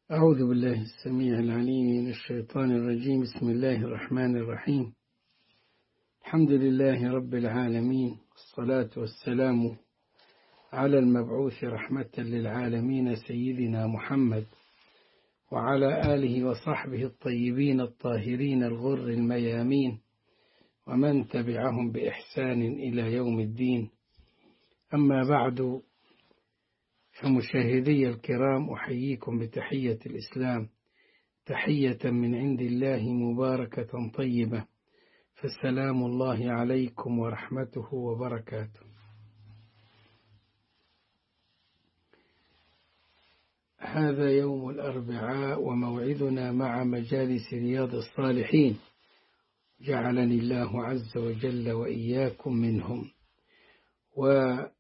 أعوذ بالله السميع العليم من الشيطان الرجيم بسم الله الرحمن الرحيم الحمد لله رب العالمين والصلاة والسلام على المبعوث رحمة للعالمين سيدنا محمد وعلى آله وصحبه الطيبين الطاهرين الغر الميامين ومن تبعهم بإحسان إلى يوم الدين أما بعد فمشاهدي الكرام أحييكم بتحية الإسلام تحية من عند الله مباركة طيبة فالسلام الله عليكم ورحمته وبركاته هذا يوم الأربعاء وموعدنا مع مجالس رياض الصالحين جعلني الله عز وجل وإياكم منهم وهذا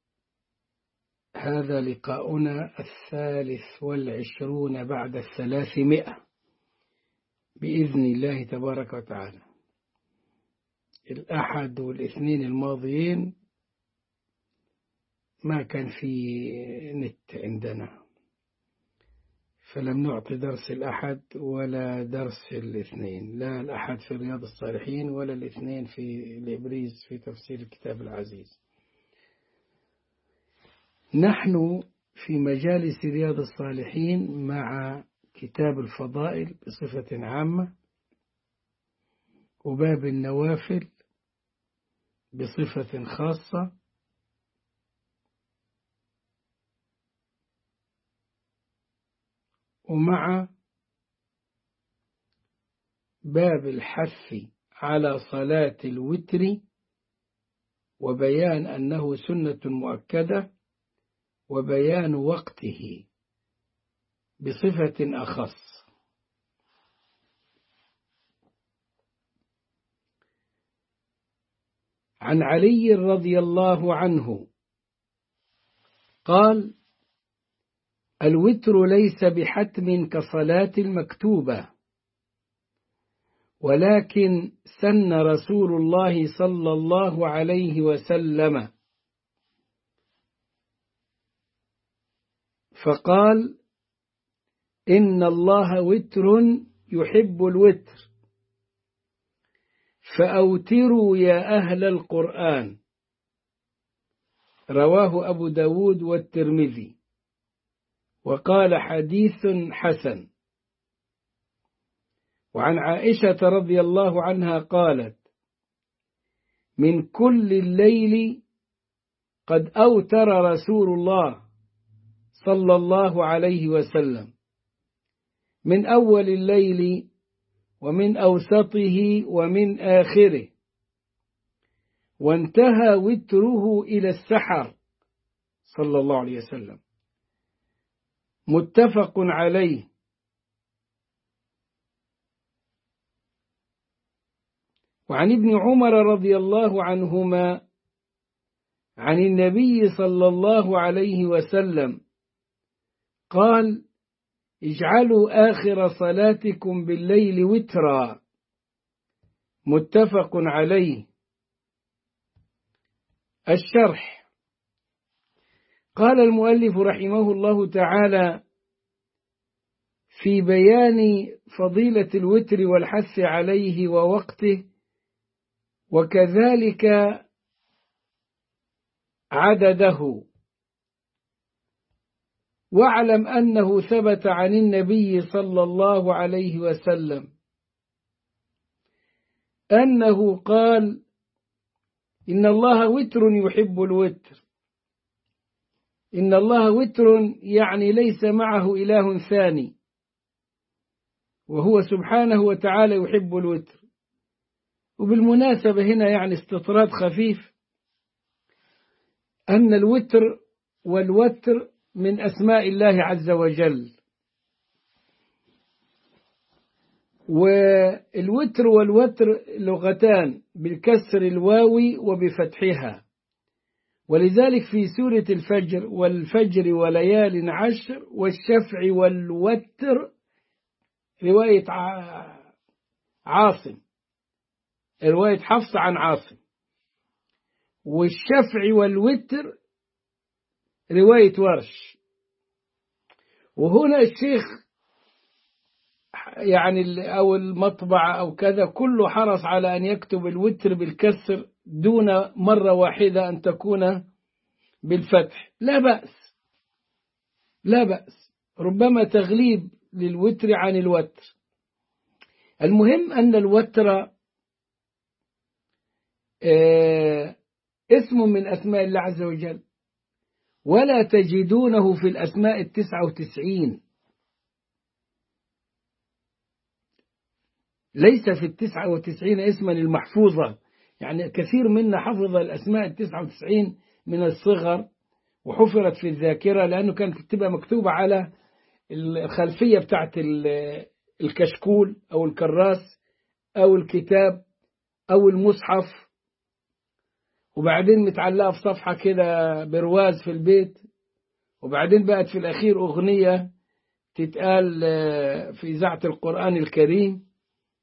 لقاؤنا الثالث والعشرون بعد الثلاثمائة بإذن الله تبارك وتعالى الأحد والاثنين الماضيين ما كان في نت عندنا فلم نعطي درس الأحد ولا درس الاثنين لا الأحد في رياض الصالحين ولا الاثنين في الإبريز في تفسير الكتاب العزيز نحن في مجالس رياض الصالحين مع كتاب الفضائل بصفة عامة وباب النوافل بصفة خاصة ومع باب الحث على صلاة الوتر وبيان أنه سنة مؤكدة وبيان وقته بصفة أخص عن علي رضي الله عنه قال الوتر ليس بحتم كصلاة المكتوبة ولكن سن رسول الله صلى الله عليه وسلم فقال إن الله وتر يحب الوتر فأوتروا يا أهل القرآن رواه أبو داود والترمذي وقال حديث حسن وعن عائشة رضي الله عنها قالت من كل الليل قد أوتر رسول الله صلى الله عليه وسلم من أول الليل ومن أوسطه ومن آخره وانتهى وتره إلى السحر صلى الله عليه وسلم متفق عليه وعن ابن عمر رضي الله عنهما عن النبي صلى الله عليه وسلم قال اجعلوا آخر صلاتكم بالليل وترا متفق عليه الشرح قال المؤلف رحمه الله تعالى في بيان فضيلة الوتر والحث عليه ووقته وكذلك عدده واعلم أنه ثبت عن النبي صلى الله عليه وسلم أنه قال إن الله وتر يحب الوتر إن الله وتر يعني ليس معه إله ثاني وهو سبحانه وتعالى يحب الوتر وبالمناسبة هنا يعني استطراد خفيف أن الوتر والوتر من أسماء الله عز وجل والوتر والوتر لغتان بالكسر الواوي وبفتحها ولذلك في سورة الفجر والفجر وليال عشر والشفع والوتر رواية عاصم رواية حفص عن عاصم والشفع والوتر رواية ورش وهنا الشيخ يعني أو المطبعة أو كذا كله حرص على أن يكتب الوتر بالكسر دون مرة واحدة أن تكون بالفتح لا بأس لا بأس ربما تغليب للوتر عن الوتر المهم أن الوتر اسم من أسماء الله عز وجل ولا تجدونه في الأسماء التسعة وتسعين ليس في التسعة وتسعين اسما المحفوظة يعني كثير منا حفظ الأسماء التسعة وتسعين من الصغر وحفرت في الذاكرة لأنه كانت تبقى مكتوبة على الخلفية بتاعت الكشكول أو الكراس أو الكتاب أو المصحف وبعدين متعلقة في صفحة كده برواز في البيت وبعدين بقت في الأخير أغنية تتقال في إذاعة القرآن الكريم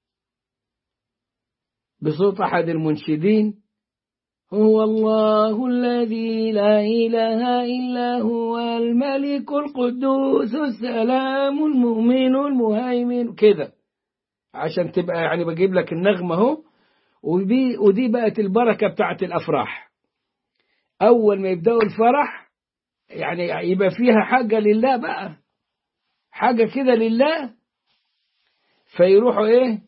بصوت أحد المنشدين هو الله الذي لا إله إلا هو الملك القدوس السلام المؤمن المهيمن كده عشان تبقى يعني بجيب لك النغمة اهو ودي ودي بقت البركة بتاعت الأفراح أول ما يبدأوا الفرح يعني يبقى فيها حاجة لله بقى حاجة كده لله فيروحوا إيه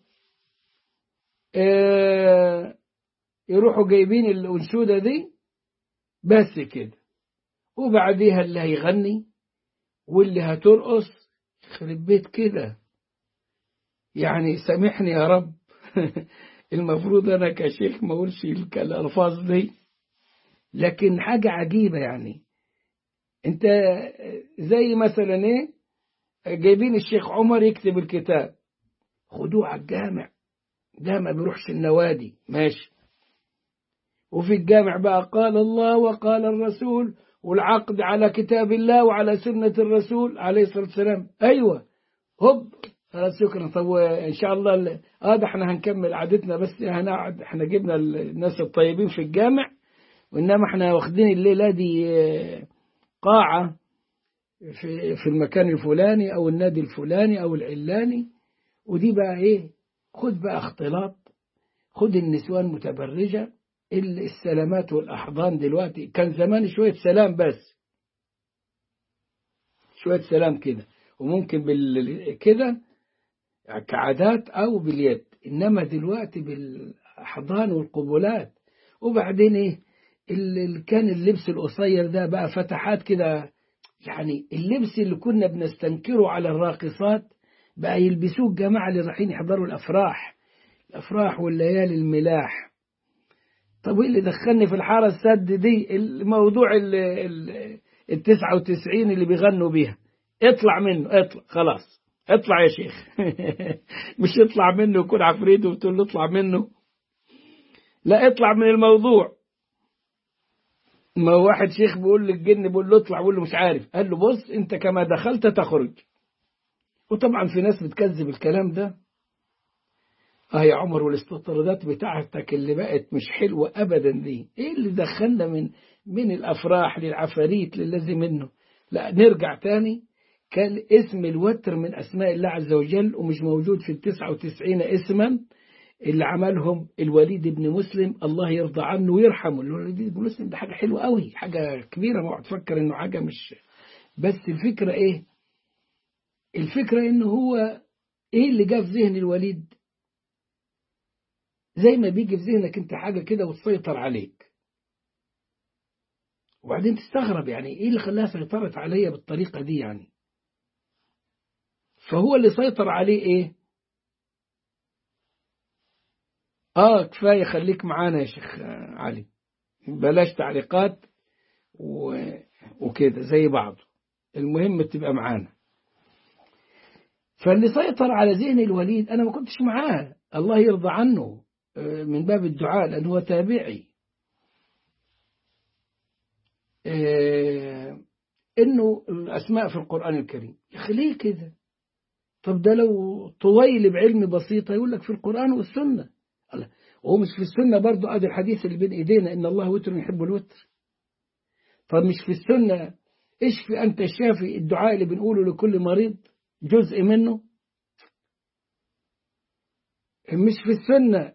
آه يروحوا جايبين الأنشودة دي بس كده وبعديها اللي هيغني واللي هترقص يخرب بيت كده يعني سامحني يا رب المفروض أنا كشيخ ما أقولش الألفاظ دي لكن حاجة عجيبة يعني أنت زي مثلا إيه جايبين الشيخ عمر يكتب الكتاب خدوه على الجامع ده ما بيروحش النوادي ماشي وفي الجامع بقى قال الله وقال الرسول والعقد على كتاب الله وعلى سنة الرسول عليه الصلاة والسلام أيوة هب خلاص شكرا طب إن شاء الله اه ده احنا هنكمل قعدتنا بس هنقعد احنا جبنا الناس الطيبين في الجامع وإنما احنا واخدين الليلة دي قاعة في, في المكان الفلاني أو النادي الفلاني أو العلاني ودي بقى إيه خد بقى اختلاط خد النسوان متبرجة السلامات والأحضان دلوقتي كان زمان شوية سلام بس شوية سلام كده وممكن بال كده كعادات أو باليد إنما دلوقتي بالأحضان والقبلات وبعدين إيه اللي كان اللبس القصير ده بقى فتحات كده يعني اللبس اللي كنا بنستنكره على الراقصات بقى يلبسوه الجماعة اللي رايحين يحضروا الأفراح الأفراح والليالي الملاح طب ايه اللي دخلني في الحارة السد دي الموضوع ال 99 اللي بيغنوا بيها اطلع منه اطلع خلاص اطلع يا شيخ مش اطلع منه ويكون عفريت وتقول له اطلع منه لا اطلع من الموضوع ما واحد شيخ بيقول للجن بيقول له اطلع بيقول له مش عارف قال له بص انت كما دخلت تخرج وطبعا في ناس بتكذب الكلام ده اه يا عمر والاستطرادات بتاعتك اللي بقت مش حلوة أبدا دي ايه اللي دخلنا من من الأفراح للعفاريت للذي منه لا نرجع تاني كان اسم الوتر من أسماء الله عز وجل ومش موجود في التسعة وتسعين اسما اللي عملهم الوليد بن مسلم الله يرضى عنه ويرحمه الوليد بن مسلم ده حاجة حلوة قوي حاجة كبيرة ما تفكر انه حاجة مش بس الفكرة ايه الفكرة انه هو ايه اللي جاء في ذهن الوليد زي ما بيجي في ذهنك انت حاجة كده وتسيطر عليك وبعدين تستغرب يعني ايه اللي خلاها سيطرت عليا بالطريقة دي يعني فهو اللي سيطر عليه ايه اه كفاية خليك معانا يا شيخ علي بلاش تعليقات و... وكده زي بعض المهم تبقى معانا فاللي سيطر على ذهن الوليد أنا ما كنتش معاه الله يرضى عنه من باب الدعاء لأنه هو تابعي إنه الأسماء في القرآن الكريم يخليه كده طب ده لو طويل بعلم بسيطة يقول لك في القرآن والسنة وهو مش في السنة برضو ادي الحديث اللي بين ايدينا ان الله وتر يحب الوتر طب مش في السنة اشفي انت الشافي الدعاء اللي بنقوله لكل مريض جزء منه مش في السنة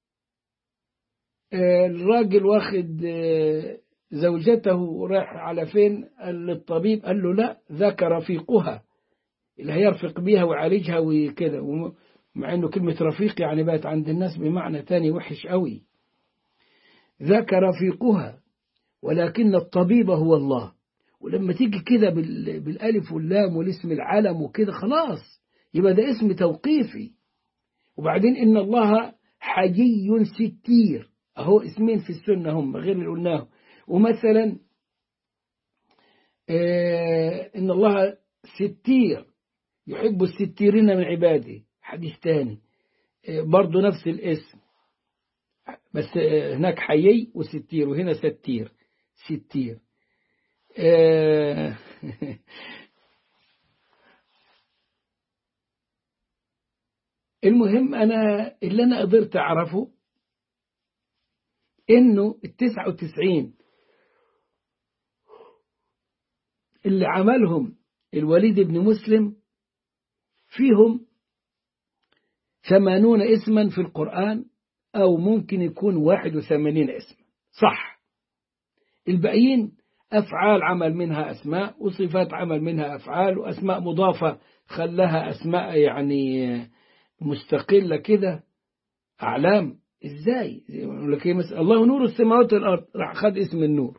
الراجل واخد زوجته وراح على فين قال للطبيب قال له لا ذاك رفيقها اللي هيرفق بيها ويعالجها وكده مع انه كلمة رفيق يعني بقت عند الناس بمعنى تاني وحش قوي ذاك رفيقها ولكن الطبيب هو الله ولما تيجي كده بالالف واللام والاسم العلم وكده خلاص يبقى ده اسم توقيفي وبعدين ان الله حيي ستير اهو اسمين في السنه هم غير اللي قلناه ومثلا آه ان الله ستير يحب الستيرين من عباده حديث تاني آه برضه نفس الاسم بس آه هناك حيي وستير وهنا ستير ستير المهم أنا اللي أنا قدرت أعرفه إنه التسعة وتسعين اللي عملهم الوليد بن مسلم فيهم ثمانون اسما في القرآن أو ممكن يكون واحد وثمانين اسم صح الباقيين أفعال عمل منها أسماء وصفات عمل منها أفعال وأسماء مضافة خلاها أسماء يعني مستقلة كده أعلام إزاي لك الله نور السماوات والأرض راح خد اسم النور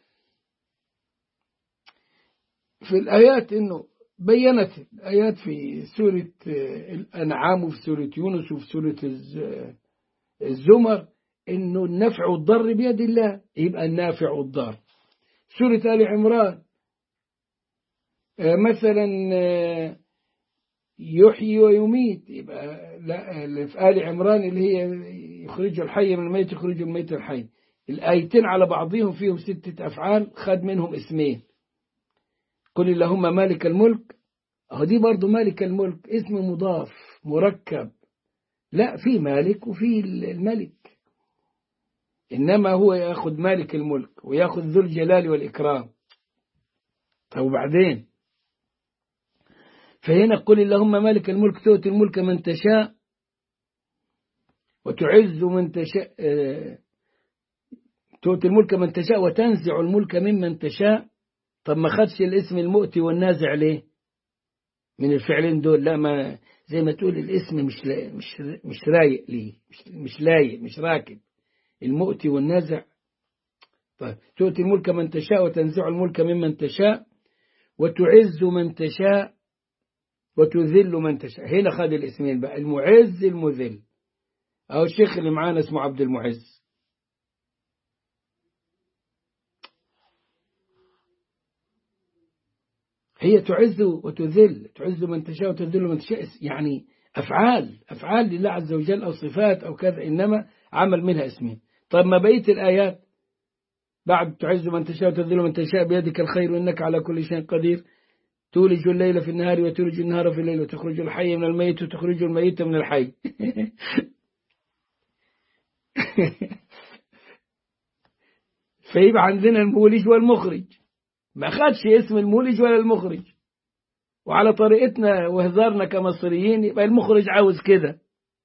في الآيات إنه بينت الآيات في سورة الأنعام وفي سورة يونس وفي سورة الزمر إنه النفع والضر بيد الله يبقى النافع والضار سورة آل عمران مثلا يحيي ويميت يبقى لا في آل عمران اللي هي يخرج الحي من الميت يخرج الميت الحي الآيتين على بعضهم فيهم ستة أفعال خد منهم اسمين قل اللهم مالك الملك أهو دي برضو مالك الملك اسم مضاف مركب لا في مالك وفي الملك إنما هو يأخذ مالك الملك ويأخذ ذو الجلال والإكرام طب وبعدين فهنا قل اللهم مالك الملك تؤتي الملك من تشاء وتعز من تشاء تؤتي الملك من تشاء وتنزع الملك ممن تشاء طب ما خدش الاسم المؤتي والنازع ليه من الفعلين دول لا ما زي ما تقول الاسم مش لا مش مش رايق ليه مش, مش لايق مش راكب المؤتي والنازع طيب تؤتي الملك من تشاء وتنزع الملك ممن تشاء وتعز من تشاء وتذل من تشاء هنا خد الاسمين بقى المعز المذل أو الشيخ اللي معانا اسمه عبد المعز هي تعز وتذل تعز من تشاء وتذل من تشاء يعني أفعال أفعال لله عز وجل أو صفات أو كذا إنما عمل منها اسمين طيب ما بقية الآيات بعد تعز من تشاء وتذل من تشاء بيدك الخير إنك على كل شيء قدير تولج الليل في النهار وتولج النهار في الليل وتخرج الحي من الميت وتخرج الميت من الحي فيبقى عندنا المولج والمخرج ما خدش اسم المولج ولا المخرج وعلى طريقتنا وهزارنا كمصريين يبقى المخرج عاوز كده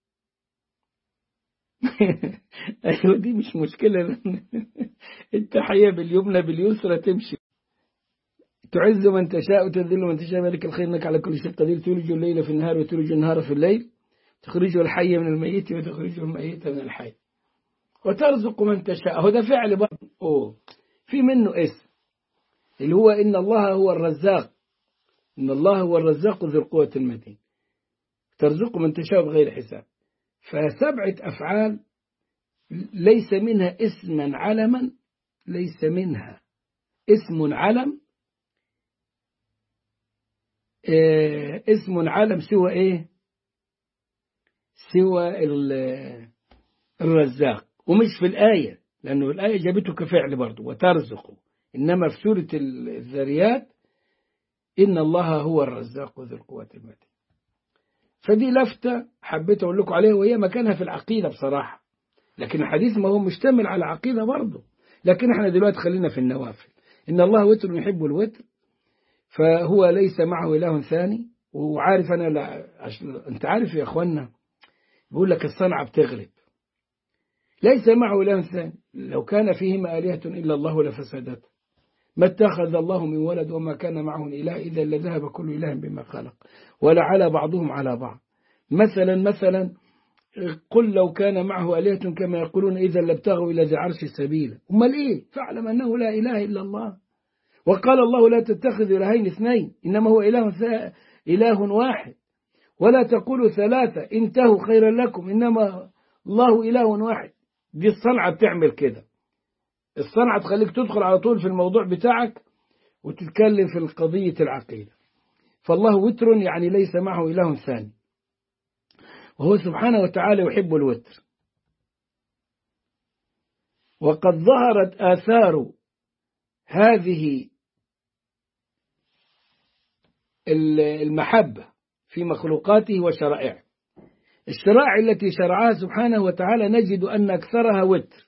ايوه دي مش مشكلة التحية باليمنى باليسرى تمشي تعز من تشاء وتذل من تشاء مالك الخير انك على كل شيء قدير تولج الليل في النهار وتولج النهار في الليل تخرج الحي من الميت وتخرج الميت من الحي وترزق من تشاء هو ده فعل برضه أوه. في منه اسم اللي هو إن الله هو الرزاق إن الله هو الرزاق ذو القوة المتين ترزق من تشاء بغير حساب فسبعة أفعال ليس منها اسما علما ليس منها اسم علم اه اسم علم سوى ايه سوى الرزاق ومش في الآية لأنه الآية جابته كفعل برضه وترزقه إنما في سورة الذريات إن الله هو الرزاق ذو القوة المتين فدي لفتة حبيت أقول لكم عليها وهي مكانها في العقيدة بصراحة لكن الحديث ما هو مشتمل على عقيدة برضه لكن احنا دلوقتي خلينا في النوافل إن الله وتر يحب الوتر فهو ليس معه إله ثاني وعارف أنا لا أنت عارف يا أخوانا بيقول لك الصنعة بتغلب ليس معه إله ثاني لو كان فيهما آلهة إلا الله لفسدت ما اتخذ الله من ولد وما كان معه إله إذا لذهب كل إله بما خلق ولعلى بعضهم على بعض مثلا مثلا قل لو كان معه آلهة كما يقولون إذا لابتغوا إلى ذي عرش سبيلا أمال إيه فاعلم أنه لا إله إلا الله وقال الله لا تتخذوا إلهين اثنين إنما هو إله, إله واحد ولا تقولوا ثلاثة انتهوا خيرا لكم إنما الله إله واحد دي الصنعة بتعمل كده الصنعة تخليك تدخل على طول في الموضوع بتاعك وتتكلم في القضية العقيدة فالله وتر يعني ليس معه إله ثاني وهو سبحانه وتعالى يحب الوتر وقد ظهرت آثار هذه المحبة في مخلوقاته وشرائعه الشرائع التي شرعها سبحانه وتعالى نجد أن أكثرها وتر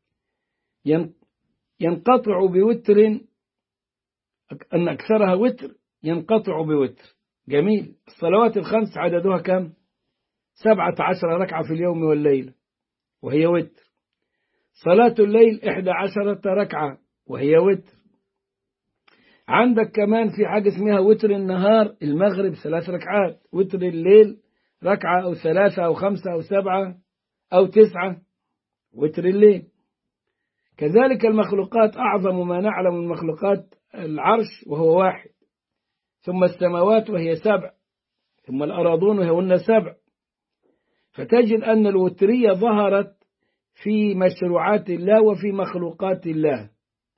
ينقطع بوتر أن أكثرها وتر ينقطع بوتر جميل الصلوات الخمس عددها كم سبعة عشر ركعة في اليوم والليلة وهي وتر صلاة الليل إحدى عشرة ركعة وهي وتر عندك كمان في حاجة اسمها وتر النهار المغرب ثلاث ركعات وتر الليل ركعة أو ثلاثة أو خمسة أو سبعة أو تسعة وتر الليل كذلك المخلوقات أعظم ما نعلم من مخلوقات العرش وهو واحد ثم السماوات وهي سبع ثم الأراضون وهن سبع فتجد أن الوترية ظهرت في مشروعات الله وفي مخلوقات الله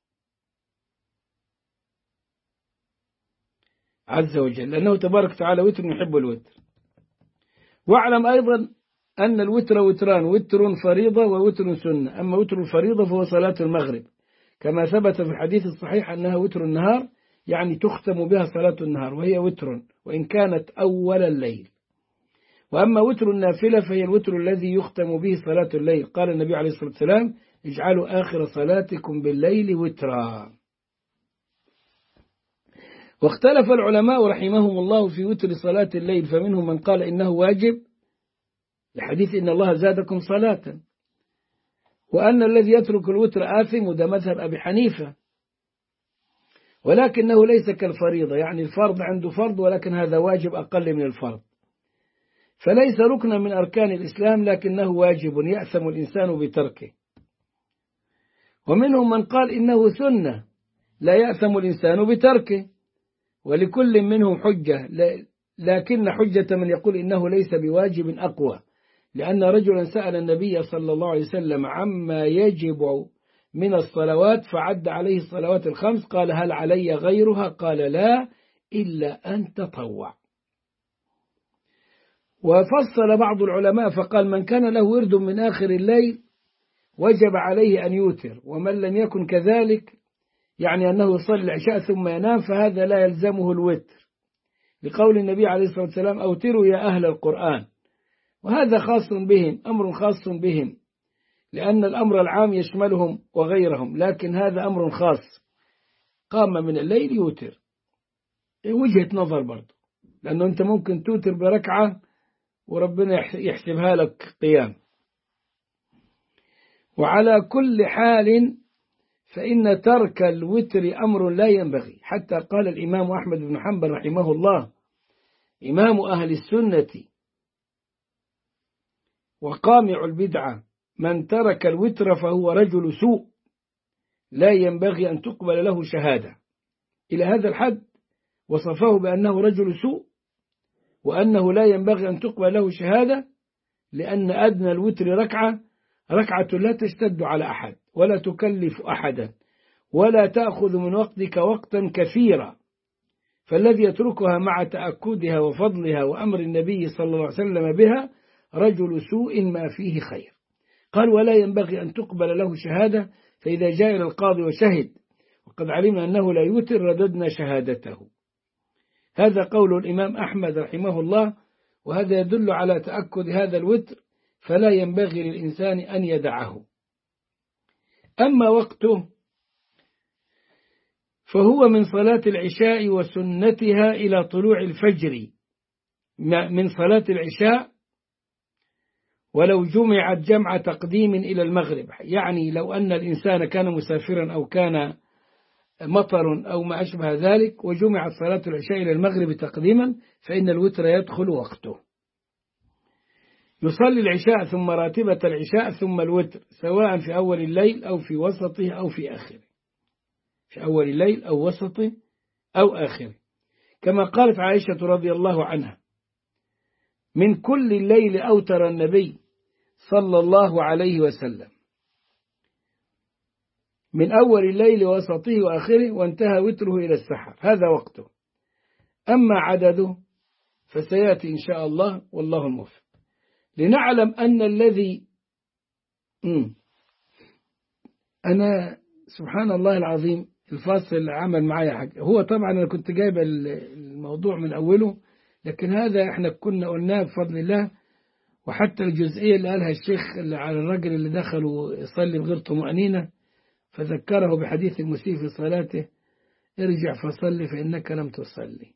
عز وجل لأنه تبارك وتعالى وتر يحب الوتر واعلم أيضا أن الوتر وتران وتر فريضة ووتر سنة أما وتر الفريضة فهو صلاة المغرب كما ثبت في الحديث الصحيح أنها وتر النهار يعني تختم بها صلاة النهار وهي وتر وإن كانت أول الليل وأما وتر النافلة فهي الوتر الذي يختم به صلاة الليل قال النبي عليه الصلاة والسلام اجعلوا آخر صلاتكم بالليل وترا واختلف العلماء رحمهم الله في وتر صلاة الليل فمنهم من قال إنه واجب لحديث إن الله زادكم صلاة وأن الذي يترك الوتر آثم وده مذهب أبي حنيفة ولكنه ليس كالفريضة يعني الفرض عنده فرض ولكن هذا واجب أقل من الفرض فليس ركنا من أركان الإسلام لكنه واجب يأثم الإنسان بتركه ومنهم من قال إنه سنة لا يأثم الإنسان بتركه ولكل منهم حجة لكن حجة من يقول إنه ليس بواجب أقوى لأن رجلا سأل النبي صلى الله عليه وسلم عما يجب من الصلوات فعد عليه الصلوات الخمس قال هل علي غيرها قال لا إلا أن تطوع وفصل بعض العلماء فقال من كان له ورد من آخر الليل وجب عليه أن يوتر ومن لم يكن كذلك يعني أنه يصلي العشاء ثم ينام فهذا لا يلزمه الوتر لقول النبي عليه الصلاة والسلام أوتروا يا أهل القرآن وهذا خاص بهم أمر خاص بهم لأن الأمر العام يشملهم وغيرهم لكن هذا أمر خاص قام من الليل يوتر وجهة نظر برضه لأنه أنت ممكن توتر بركعة وربنا يحسبها لك قيام وعلى كل حال فإن ترك الوتر أمر لا ينبغي حتى قال الإمام أحمد بن حنبل رحمه الله إمام أهل السنة وقامع البدعة من ترك الوتر فهو رجل سوء لا ينبغي أن تقبل له شهادة إلى هذا الحد وصفه بأنه رجل سوء وأنه لا ينبغي أن تقبل له شهادة لأن أدنى الوتر ركعة ركعة لا تشتد على أحد ولا تكلف أحدا ولا تأخذ من وقتك وقتا كثيرا فالذي يتركها مع تأكدها وفضلها وأمر النبي صلى الله عليه وسلم بها رجل سوء ما فيه خير قال ولا ينبغي أن تقبل له شهادة فإذا جاء إلى القاضي وشهد وقد علمنا أنه لا يوتر رددنا شهادته هذا قول الإمام أحمد رحمه الله وهذا يدل على تأكد هذا الوتر فلا ينبغي للإنسان أن يدعه أما وقته فهو من صلاة العشاء وسنتها إلى طلوع الفجر من صلاة العشاء ولو جمعت جمع تقديم إلى المغرب يعني لو أن الإنسان كان مسافرا أو كان مطر أو ما أشبه ذلك وجمعت صلاة العشاء إلى المغرب تقديما فإن الوتر يدخل وقته يصلي العشاء ثم راتبة العشاء ثم الوتر سواء في أول الليل أو في وسطه أو في آخره في أول الليل أو وسطه أو آخره كما قالت عائشة رضي الله عنها من كل الليل أوتر النبي صلى الله عليه وسلم من أول الليل وسطه وآخره وانتهى وتره إلى السحر هذا وقته أما عدده فسيأتي إن شاء الله والله الموفق لنعلم أن الذي أنا سبحان الله العظيم الفاصل عمل معايا حاجة هو طبعا أنا كنت جايب الموضوع من أوله لكن هذا احنا كنا قلناه بفضل الله وحتى الجزئية اللي قالها الشيخ اللي على الرجل اللي دخل ويصلي بغير طمأنينة فذكره بحديث المسيء في صلاته ارجع فصلي فإنك لم تصلي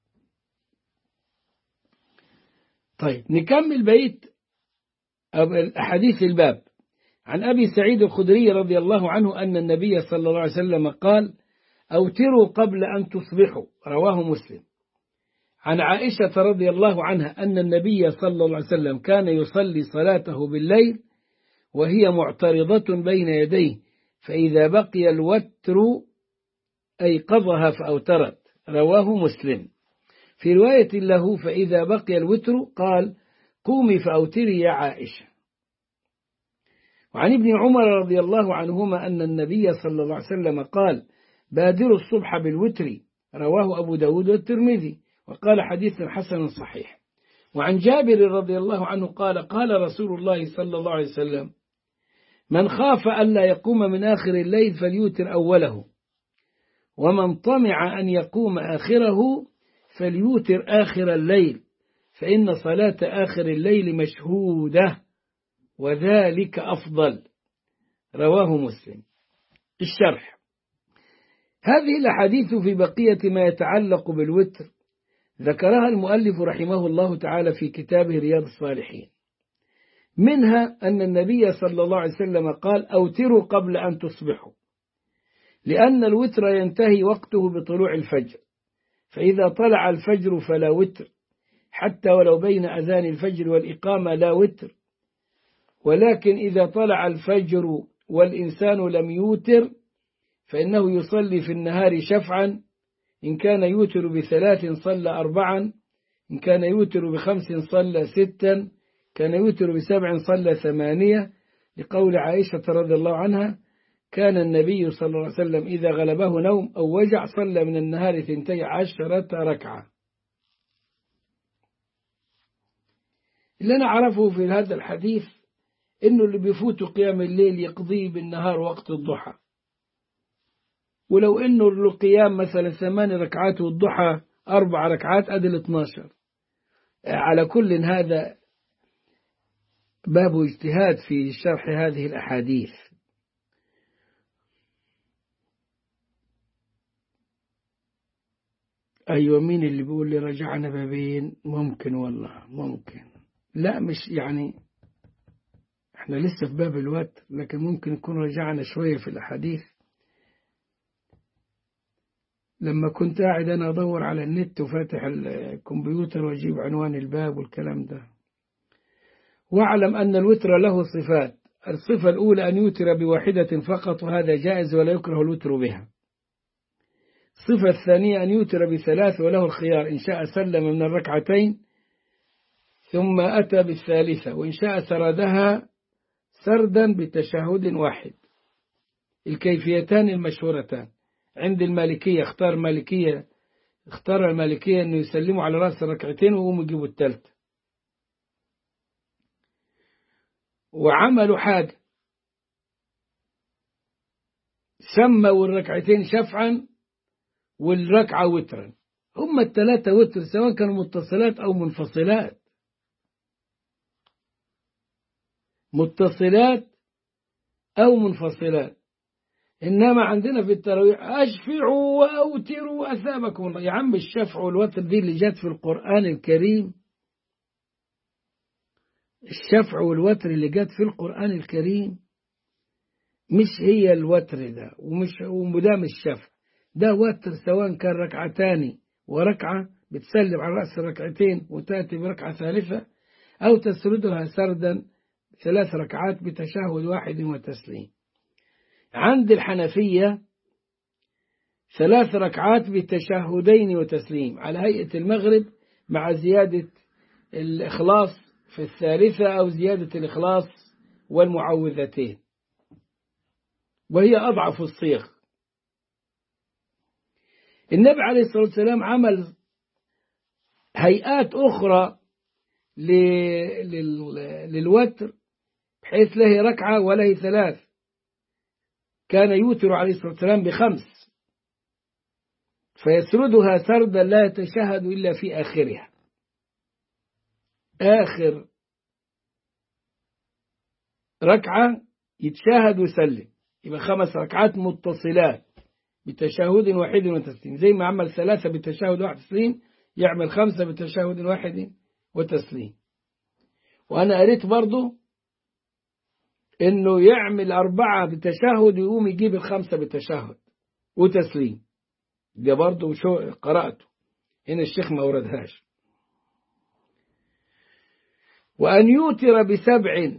طيب نكمل بيت أحاديث الباب عن أبي سعيد الخدري رضي الله عنه أن النبي صلى الله عليه وسلم قال أوتروا قبل أن تصبحوا رواه مسلم عن عائشة رضي الله عنها أن النبي صلى الله عليه وسلم كان يصلي صلاته بالليل وهي معترضة بين يديه فإذا بقي الوتر أيقظها فأوترت رواه مسلم في رواية له فإذا بقي الوتر قال قومي فأوتري يا عائشة وعن ابن عمر رضي الله عنهما أن النبي صلى الله عليه وسلم قال بادروا الصبح بالوتر رواه أبو داود والترمذي وقال حديث حسن صحيح وعن جابر رضي الله عنه قال قال رسول الله صلى الله عليه وسلم من خاف ألا يقوم من آخر الليل فليوتر أوله ومن طمع أن يقوم آخره فليوتر آخر الليل فإن صلاة آخر الليل مشهودة وذلك أفضل رواه مسلم الشرح هذه الأحاديث في بقية ما يتعلق بالوتر ذكرها المؤلف رحمه الله تعالى في كتابه رياض الصالحين منها أن النبي صلى الله عليه وسلم قال أوتروا قبل أن تصبحوا لأن الوتر ينتهي وقته بطلوع الفجر فإذا طلع الفجر فلا وتر حتى ولو بين أذان الفجر والإقامة لا وتر ولكن إذا طلع الفجر والإنسان لم يوتر فإنه يصلي في النهار شفعا إن كان يوتر بثلاث صلى أربعا إن كان يوتر بخمس صلى ستا كان يوتر بسبع صلى ثمانية لقول عائشة رضي الله عنها كان النبي صلى الله عليه وسلم إذا غلبه نوم أو وجع صلى من النهار ثنتي عشرة ركعة اللي أنا أعرفه في هذا الحديث إنه اللي بيفوت قيام الليل يقضيه بالنهار وقت الضحى ولو إنه القيام مثلا ثمان ركعات والضحى أربع ركعات أدي 12 على كل هذا باب اجتهاد في شرح هذه الأحاديث أيوة مين اللي بيقول لي رجعنا بابين ممكن والله ممكن لا مش يعني احنا لسه في باب الوتر لكن ممكن نكون رجعنا شوية في الأحاديث لما كنت قاعد أنا أدور على النت وفاتح الكمبيوتر وأجيب عنوان الباب والكلام ده واعلم أن الوتر له صفات الصفة الأولى أن يوتر بواحدة فقط وهذا جائز ولا يكره الوتر بها الصفة الثانية أن يوتر بثلاث وله الخيار إن شاء سلم من الركعتين ثم أتى بالثالثة وإن شاء سردها سردا بتشهد واحد الكيفيتان المشهورتان عند المالكية اختار مالكية اختار المالكية أنه يسلموا على رأس الركعتين وهم يجيبوا الثالثة وعملوا حاجة سموا الركعتين شفعا والركعة وترا هم الثلاثة وتر سواء كانوا متصلات أو منفصلات متصلات أو منفصلات إنما عندنا في التراويح أشفعوا وأوتروا أثابكم الله يا عم الشفع والوتر دي اللي جت في القرآن الكريم الشفع والوتر اللي جت في القرآن الكريم مش هي الوتر ده ومش ومدام الشفع ده وتر سواء كان ركعتان وركعة بتسلم على رأس الركعتين وتأتي بركعة ثالثة أو تسردها سردا ثلاث ركعات بتشهد واحد وتسليم عند الحنفية ثلاث ركعات بتشهدين وتسليم على هيئة المغرب مع زيادة الإخلاص في الثالثة أو زيادة الإخلاص والمعوذتين وهي أضعف الصيغ النبي عليه الصلاة والسلام عمل هيئات أخرى للوتر بحيث له ركعة وله ثلاث كان يوتر عليه الصلاة والسلام بخمس فيسردها سردا لا يتشهد إلا في آخرها آخر ركعة يتشاهد ويسلم يبقى خمس ركعات متصلات بتشهد واحد وتسليم زي ما عمل ثلاثة بتشهد واحد تسليم يعمل خمسة بتشهد واحد وتسليم وأنا قريت برضو إنه يعمل أربعة بتشهد ويقوم يجيب الخمسة بتشهد وتسليم ده برضو شو قرأته هنا الشيخ ما وردهاش وأن يوتر بسبع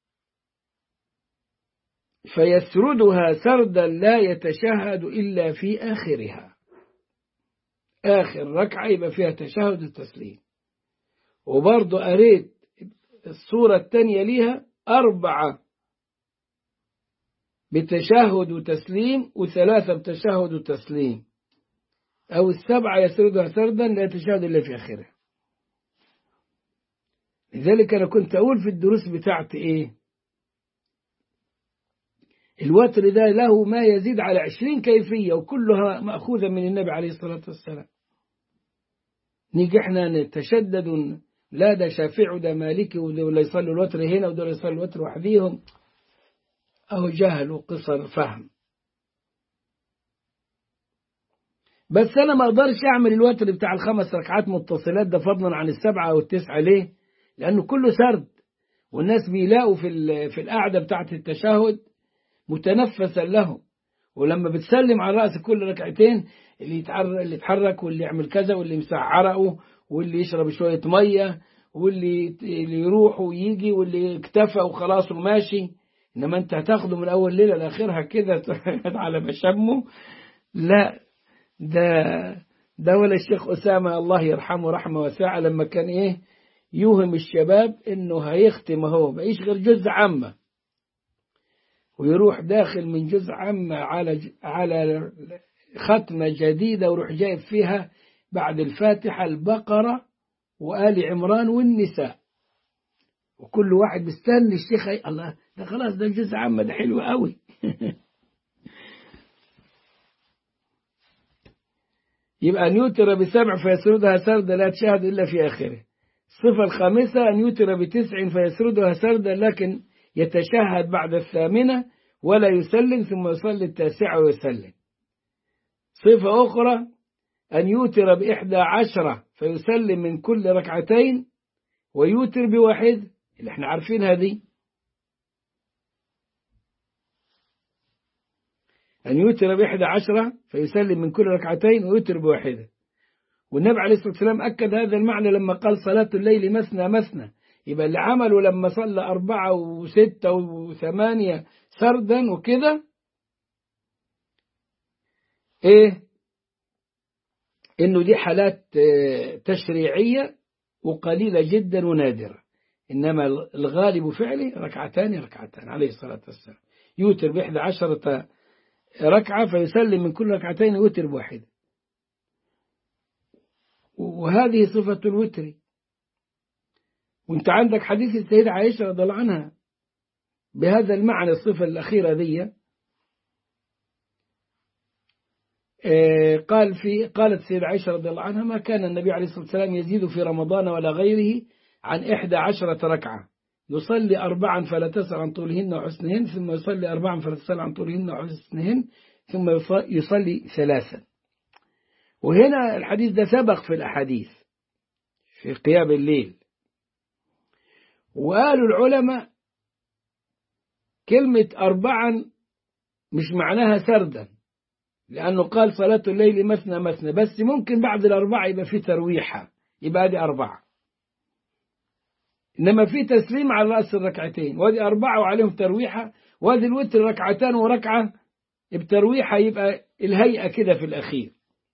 فيسردها سردا لا يتشهد إلا في آخرها آخر ركعة يبقى فيها تشهد التسليم وبرضه قريت الصورة الثانية ليها أربعة بتشهد وتسليم وثلاثة بتشهد وتسليم أو السبعة يسردها سردا لا يتشهد إلا في آخرها لذلك أنا كنت أقول في الدروس بتاعتي إيه الوتر ده له ما يزيد على عشرين كيفية وكلها مأخوذة من النبي عليه الصلاة والسلام نيجي احنا نتشدد لا ده شافعي ده مالكي ولا يصلوا الوتر هنا ودول يصلوا الوتر وحديهم أو جهل وقصر فهم بس أنا ما أقدرش أعمل الوتر بتاع الخمس ركعات متصلات ده فضلا عن السبعة أو التسعة ليه؟ لأنه كله سرد والناس بيلاقوا في في القعدة بتاعة التشهد متنفسا له ولما بتسلم على رأس كل ركعتين اللي يتحرك اللي يتحرك واللي يعمل كذا واللي يمسح عرقه واللي يشرب شوية مية واللي اللي يروح ويجي واللي اكتفى وخلاص وماشي انما انت هتاخده من اول ليله لاخرها كده على مشامه لا ده ده ولا الشيخ اسامه الله يرحمه رحمه واسعه لما كان ايه يوهم الشباب انه هيختم هو ما غير جزء عامه ويروح داخل من جزء عامة على على ختمة جديدة ويروح جايب فيها بعد الفاتحة البقرة وآل عمران والنساء وكل واحد مستني الشيخ أي الله ده خلاص ده جزء عامة ده حلو قوي يبقى أن يوتر بسبع فيسردها سردا لا تشاهد إلا في آخره الصفة الخامسة أن يوتر بتسع فيسردها سردا لكن يتشهد بعد الثامنة ولا يسلم ثم يصلي التاسعة ويسلم صفة أخرى أن يوتر بإحدى عشرة فيسلم من كل ركعتين ويوتر بواحد اللي احنا عارفين هذه أن يوتر بإحدى عشرة فيسلم من كل ركعتين ويوتر بواحدة والنبي عليه الصلاة والسلام أكد هذا المعنى لما قال صلاة الليل مثنى مثنى يبقى اللي عمله لما صلى أربعة وستة وثمانية سردا وكده إيه إنه دي حالات تشريعية وقليلة جدا ونادرة إنما الغالب فعله ركعتان ركعتان عليه الصلاة والسلام يوتر بإحدى عشرة ركعة فيسلم من كل ركعتين وتر بواحدة وهذه صفة الوتر وانت عندك حديث السيدة عائشة رضي الله عنها بهذا المعنى الصفة الأخيرة ذي قال في قالت السيدة عائشة رضي الله عنها ما كان النبي عليه الصلاة والسلام يزيد في رمضان ولا غيره عن إحدى عشرة ركعة يصلي أربعا فلا تسأل عن طولهن وحسنهن ثم يصلي أربعا فلا تسأل عن طولهن وحسنهن ثم يصلي ثلاثا وهنا الحديث ده سبق في الأحاديث في قيام الليل وقالوا العلماء كلمة أربعا مش معناها سردا لأنه قال صلاة الليل مثنى مثنى بس ممكن بعد الأربعة يبقى في ترويحة يبقى دي أربعة إنما في تسليم على رأس الركعتين وادي أربعة وعليهم ترويحة وادي الوتر ركعتان وركعة بترويحة يبقى الهيئة كده في الأخير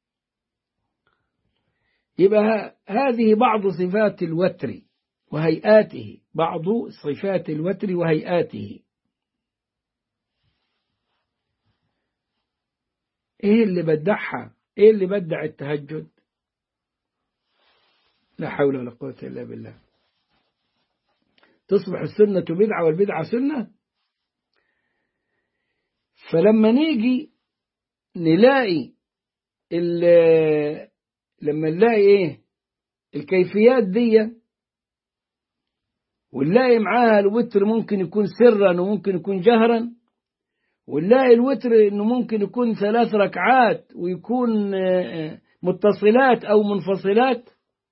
يبقى هذه بعض صفات الوتر وهيئاته بعض صفات الوتر وهيئاته ايه اللي بدعها ايه اللي بدع التهجد لا حول ولا قوة إلا بالله تصبح السنة بدعة والبدعة سنة فلما نيجي نلاقي لما نلاقي ايه الكيفيات دي ونلاقي معاها الوتر ممكن يكون سرا وممكن يكون جهرا ونلاقي الوتر انه ممكن يكون ثلاث ركعات ويكون متصلات او منفصلات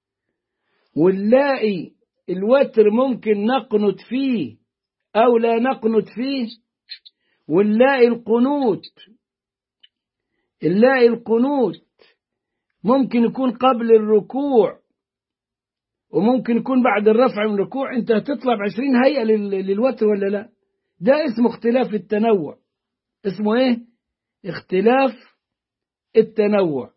ونلاقي الوتر ممكن نقنت فيه او لا نقنت فيه ونلاقي القنوت نلاقي القنوت ممكن يكون قبل الركوع وممكن يكون بعد الرفع من الركوع انت هتطلع بعشرين هيئة للوتر ولا لا ده اسمه اختلاف التنوع اسمه ايه اختلاف التنوع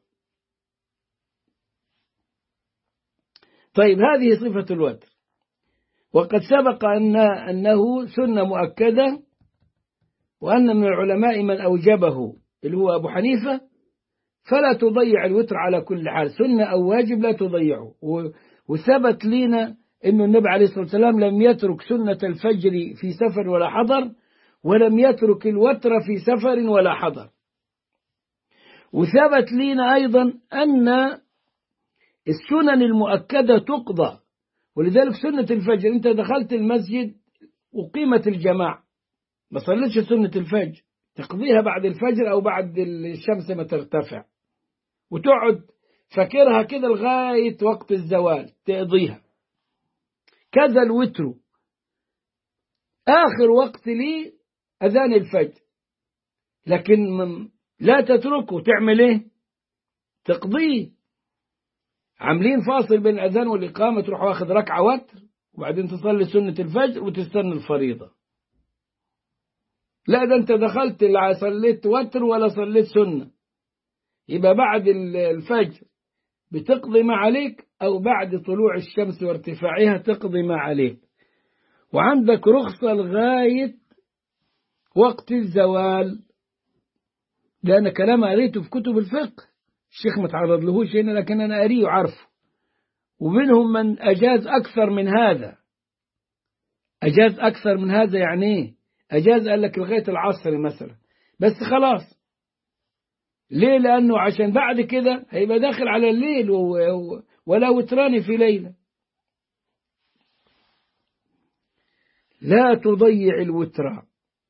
طيب هذه صفة الوتر وقد سبق أن أنه سنة مؤكدة وأن من العلماء من أوجبه اللي هو أبو حنيفة فلا تضيع الوتر على كل حال سنة أو واجب لا تضيعه وثبت لنا أن النبي عليه الصلاة والسلام لم يترك سنة الفجر في سفر ولا حضر ولم يترك الوتر في سفر ولا حضر وثبت لنا أيضا أن السنن المؤكدة تقضى ولذلك سنة الفجر أنت دخلت المسجد وقيمة الجماعة ما صليتش سنة الفجر تقضيها بعد الفجر أو بعد الشمس ما ترتفع وتقعد فاكرها كده لغاية وقت الزوال تقضيها كذا الوتر آخر وقت لي أذان الفجر لكن لا تتركه تعمل إيه تقضيه عاملين فاصل بين الأذان والإقامة تروح واخد ركعة وتر وبعدين تصلي سنة الفجر وتستنى الفريضة لا ده أنت دخلت لا صليت وتر ولا صليت سنة يبقى بعد الفجر بتقضي ما عليك أو بعد طلوع الشمس وارتفاعها تقضي ما عليك وعندك رخصة لغاية وقت الزوال ده أنا كلام قريته في كتب الفقه الشيخ ما تعرض لهوش هنا لكن أنا قريه وعارفه ومنهم من أجاز أكثر من هذا أجاز أكثر من هذا يعني إيه أجاز قال لك لغاية العصر مثلا بس خلاص ليه لأنه عشان بعد كده هيبقى داخل على الليل ولا وتران في ليلة لا تضيع الوتر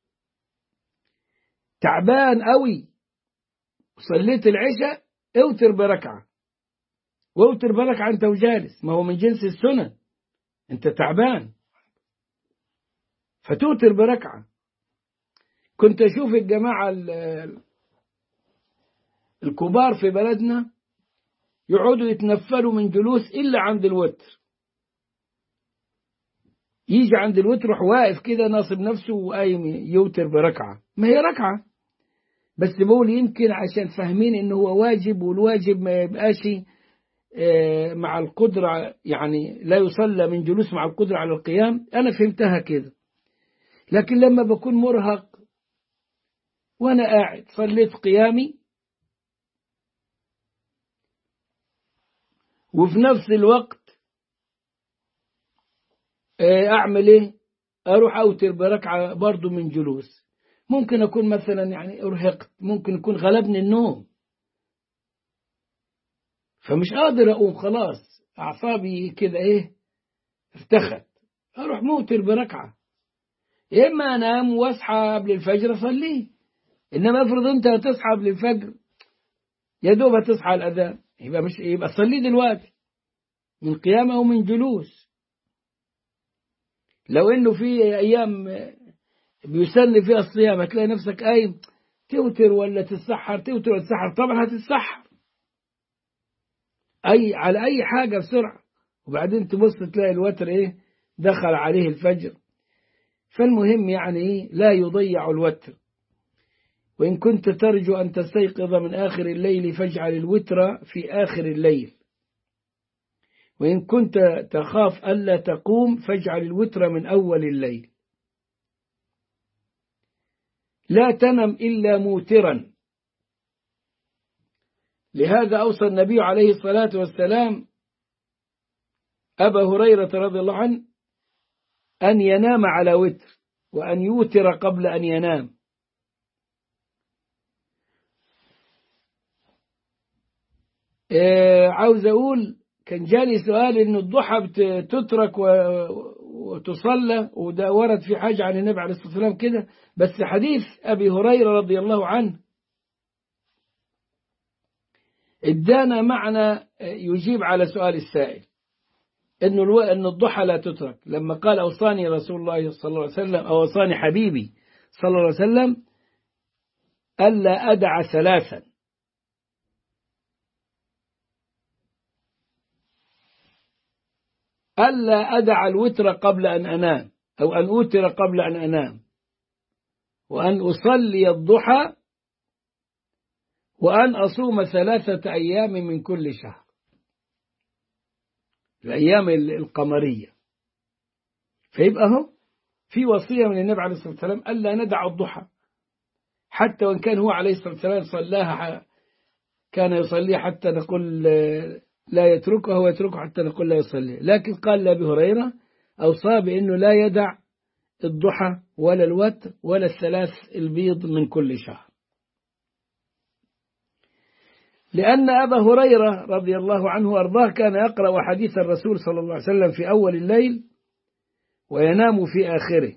تعبان قوي صليت العشاء اوتر بركعة واوتر بركعة انت وجالس ما هو من جنس السنن انت تعبان فتوتر بركعة كنت اشوف الجماعة الكبار في بلدنا يقعدوا يتنفلوا من جلوس إلا عند الوتر يجي عند الوتر يروح واقف كده ناصب نفسه وقايم يوتر بركعة ما هي ركعة بس بقول يمكن عشان فاهمين إنه هو واجب والواجب ما يبقاش مع القدرة يعني لا يصلى من جلوس مع القدرة على القيام أنا فهمتها كده لكن لما بكون مرهق وأنا قاعد صليت قيامي وفي نفس الوقت أعمل إيه؟ أروح أوتر بركعة برضو من جلوس ممكن أكون مثلا يعني أرهقت ممكن يكون غلبني النوم فمش قادر أقوم خلاص أعصابي كده إيه ارتخت أروح موتر بركعة يا إما أنام وأصحى قبل الفجر أصليه إنما افرض أنت هتصحى قبل الفجر يا دوب هتصحى الأذان يبقى مش يبقى صلي دلوقتي من قيام أو من جلوس لو انه في ايام بيسن فيها الصيام هتلاقي نفسك قايم توتر ولا تتسحر توتر ولا تتسحر طبعا هتتسحر اي على اي حاجه بسرعه وبعدين تبص تلاقي الوتر ايه دخل عليه الفجر فالمهم يعني ايه لا يضيع الوتر وإن كنت ترجو أن تستيقظ من آخر الليل فاجعل الوتر في آخر الليل وإن كنت تخاف ألا تقوم فاجعل الوتر من أول الليل لا تنم إلا موترا لهذا أوصى النبي عليه الصلاة والسلام أبا هريرة رضي الله عنه أن ينام على وتر وأن يوتر قبل أن ينام عاوز أقول كان جالي سؤال إن الضحى تترك وتصلى وده ورد في حاجة عن النبي عليه الصلاة والسلام كده بس حديث أبي هريرة رضي الله عنه ادانا معنى يجيب على سؤال السائل إنه الو... إن الضحى لا تترك لما قال أوصاني رسول الله صلى الله عليه وسلم أو أوصاني حبيبي صلى الله عليه وسلم ألا أدع ثلاثا ألا أدع الوتر قبل أن أنام أو أن أوتر قبل أن أنام وأن أصلي الضحى وأن أصوم ثلاثة أيام من كل شهر الأيام القمرية فيبقى هو في وصية من النبي عليه الصلاة والسلام ألا ندع الضحى حتى وإن كان هو عليه الصلاة والسلام صلاها كان يصلي حتى نقول لا يتركه ويتركه حتى نقول لا يصلي لكن قال لأبي هريرة أوصى بأنه لا يدع الضحى ولا الوتر ولا الثلاث البيض من كل شهر لأن أبا هريرة رضي الله عنه وأرضاه كان يقرأ حديث الرسول صلى الله عليه وسلم في أول الليل وينام في آخره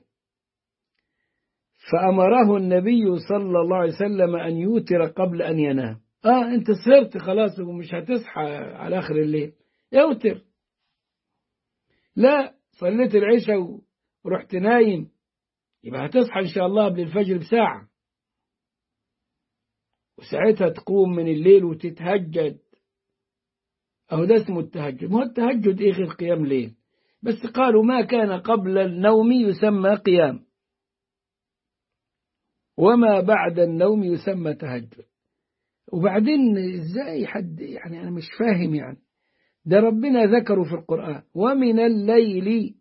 فأمره النبي صلى الله عليه وسلم أن يوتر قبل أن ينام آه أنت سهرت خلاص ومش هتصحى على آخر الليل اوتر لا صليت العشاء ورحت نايم يبقى هتصحى إن شاء الله قبل الفجر بساعة وساعتها تقوم من الليل وتتهجد أهو ده اسمه التهجد ما هو التهجد إيه غير قيام ليل بس قالوا ما كان قبل النوم يسمى قيام وما بعد النوم يسمى تهجد وبعدين ازاي حد يعني أنا مش فاهم يعني ده ربنا ذكره في القرآن ومن الليل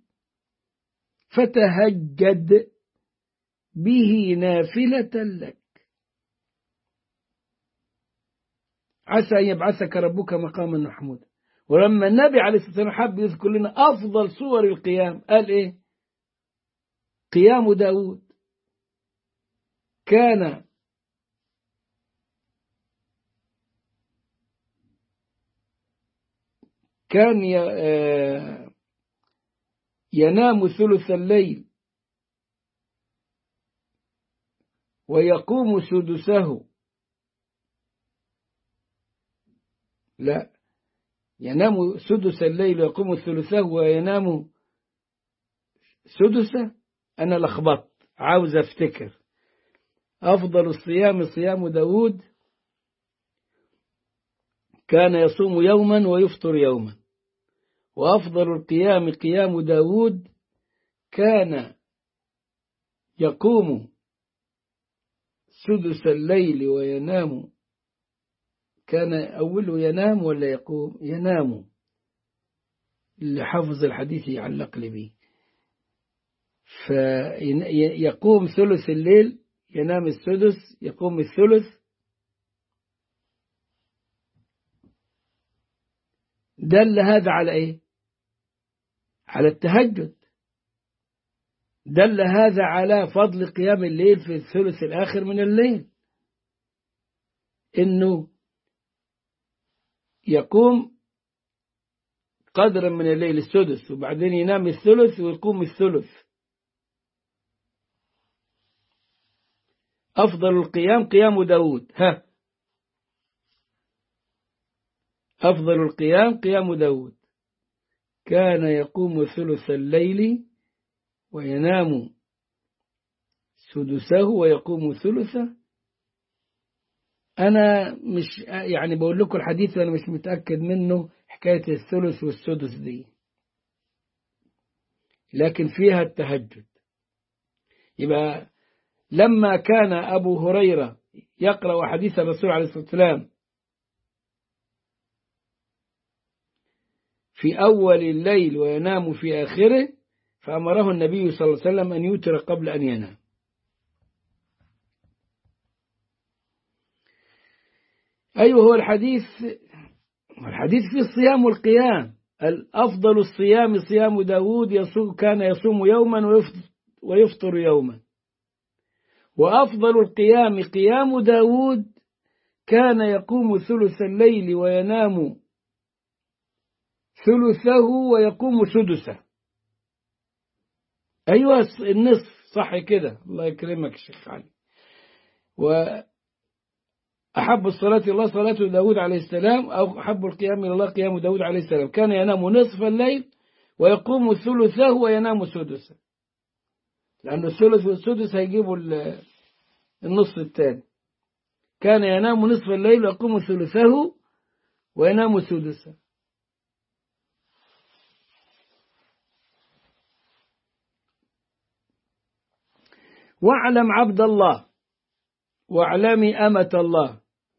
فتهجد به نافلة لك عسى أن يبعثك ربك مقاما محمودا ولما النبي عليه الصلاة والسلام حب يذكر لنا أفضل صور القيام قال إيه قيام داود كان كان ينام ثلث الليل ويقوم سدسه لا ينام سدس الليل ويقوم ثلثه وينام سدسه أنا لخبطت عاوز أفتكر أفضل الصيام صيام داود كان يصوم يوما ويفطر يوما وأفضل القيام قيام داود كان يقوم سدس الليل وينام كان أوله ينام ولا يقوم ينام اللي حفظ الحديث يعلق لي به فيقوم ثلث الليل ينام السدس يقوم الثلث دل هذا على ايه على التهجد دل هذا على فضل قيام الليل في الثلث الآخر من الليل إنه يقوم قدرا من الليل السدس وبعدين ينام الثلث ويقوم الثلث أفضل القيام قيام داود ها أفضل القيام قيام داود كان يقوم ثلث الليل وينام سدسه ويقوم ثلثه أنا مش يعني بقول لكم الحديث أنا مش متأكد منه حكاية الثلث والسدس دي لكن فيها التهجد يبقى لما كان أبو هريرة يقرأ حديث الرسول عليه الصلاة والسلام في أول الليل وينام في آخره فأمره النبي صلى الله عليه وسلم أن يوتر قبل أن ينام أيوه هو الحديث الحديث في الصيام والقيام الأفضل الصيام صيام داود يصوم كان يصوم يوما ويفطر, ويفطر يوما وأفضل القيام قيام داود كان يقوم ثلث الليل وينام ثلثه ويقوم سدسه أيوة النصف صح كده الله يكرمك الشيخ علي وأحب الصلاة الله صلاة داود عليه السلام أو أحب القيام إلى الله قيام داود عليه السلام كان ينام نصف الليل ويقوم ثلثه وينام سدسه لأن الثلث والسدس هيجيبوا النصف الثاني كان ينام نصف الليل ويقوم ثلثه وينام سدسه واعلم عبد الله واعلمي أمة الله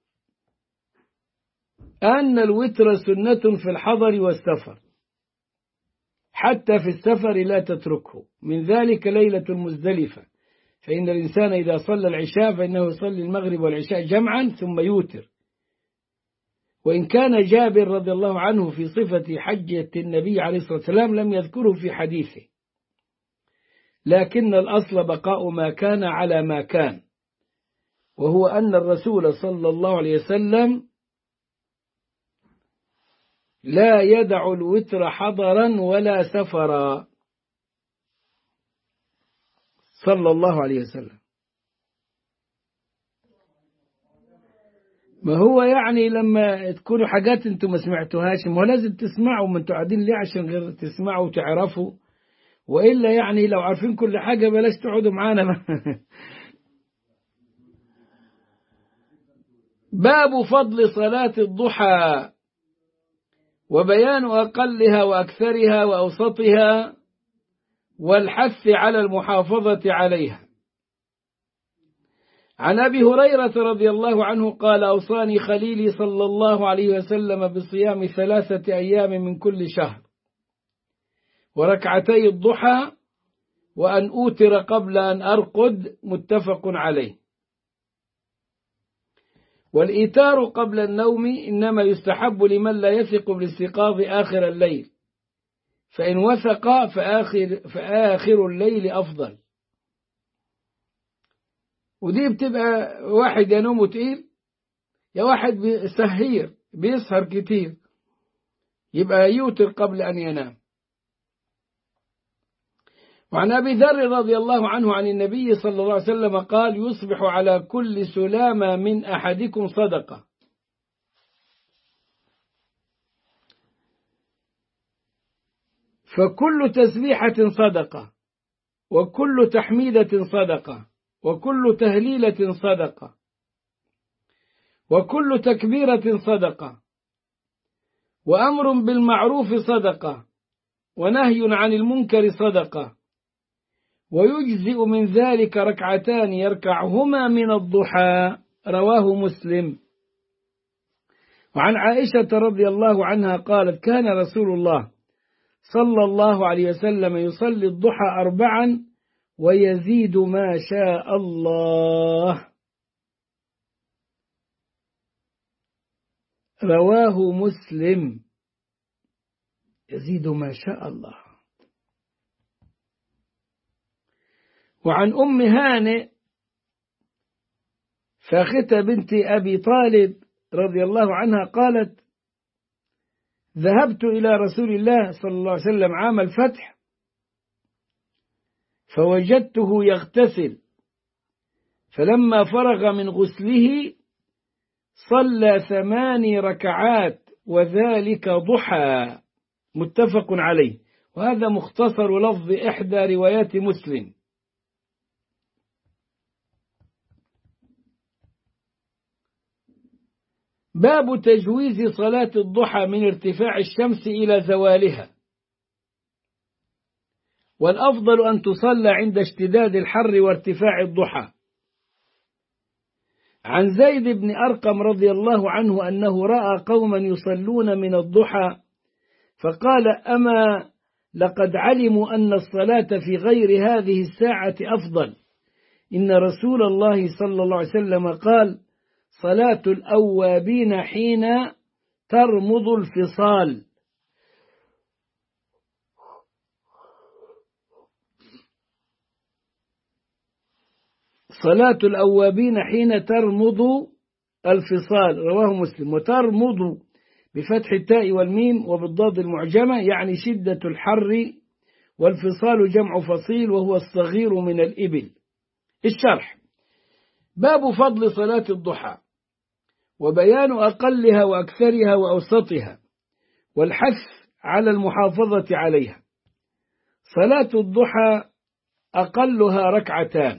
أن الوتر سنة في الحضر والسفر حتى في السفر لا تتركه من ذلك ليلة المزدلفة فإن الإنسان إذا صلى العشاء فإنه يصلي المغرب والعشاء جمعا ثم يوتر وإن كان جابر رضي الله عنه في صفة حجة النبي عليه الصلاة والسلام لم يذكره في حديثه لكن الأصل بقاء ما كان على ما كان وهو أن الرسول صلى الله عليه وسلم لا يدع الوتر حضرا ولا سفرا صلى الله عليه وسلم ما هو يعني لما تكونوا حاجات انتم ما سمعتوهاش ما هو لازم تسمعوا ما انتوا قاعدين ليه عشان غير تسمعوا وتعرفوا وإلا يعني لو عارفين كل حاجة بلاش تقعدوا معانا باب فضل صلاة الضحى وبيان أقلها وأكثرها وأوسطها والحث على المحافظة عليها عن أبي هريرة رضي الله عنه قال أوصاني خليلي صلى الله عليه وسلم بصيام ثلاثة أيام من كل شهر وركعتي الضحى وأن أوتر قبل أن أرقد متفق عليه والإيتار قبل النوم إنما يستحب لمن لا يثق بالاستيقاظ آخر الليل فإن وثق فآخر, فآخر الليل أفضل ودي بتبقى واحد ينوم تقيل يا واحد سهير بيسهر كتير يبقى يوتر قبل أن ينام وعن أبي ذر رضي الله عنه عن النبي صلى الله عليه وسلم قال يصبح على كل سلامة من أحدكم صدقة فكل تسبيحة صدقة وكل تحميدة صدقة وكل تهليلة صدقة وكل تكبيرة صدقة وأمر بالمعروف صدقة ونهي عن المنكر صدقة ويجزئ من ذلك ركعتان يركعهما من الضحى رواه مسلم وعن عائشة رضي الله عنها قالت كان رسول الله صلى الله عليه وسلم يصلي الضحى أربعا ويزيد ما شاء الله رواه مسلم يزيد ما شاء الله وعن أم هانئ فاختة بنت أبي طالب رضي الله عنها قالت ذهبت إلى رسول الله صلى الله عليه وسلم عام الفتح فوجدته يغتسل فلما فرغ من غسله صلى ثماني ركعات وذلك ضحى متفق عليه وهذا مختصر لفظ إحدى روايات مسلم باب تجويز صلاة الضحى من ارتفاع الشمس إلى زوالها والأفضل أن تصلى عند اشتداد الحر وارتفاع الضحى عن زيد بن أرقم رضي الله عنه أنه رأى قوما يصلون من الضحى فقال أما لقد علموا أن الصلاة في غير هذه الساعة أفضل إن رسول الله صلى الله عليه وسلم قال صلاة الأوابين حين ترمض الفصال صلاة الأوابين حين ترمض الفصال رواه مسلم وترمض بفتح التاء والميم وبالضاد المعجمة يعني شدة الحر والفصال جمع فصيل وهو الصغير من الإبل الشرح باب فضل صلاة الضحى وبيان أقلها وأكثرها وأوسطها والحث على المحافظة عليها صلاة الضحى أقلها ركعتان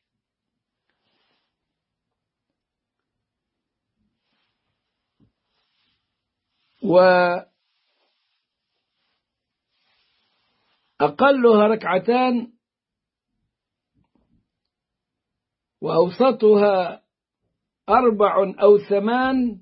وأقلها ركعتان وأوسطها أربع أو ثمان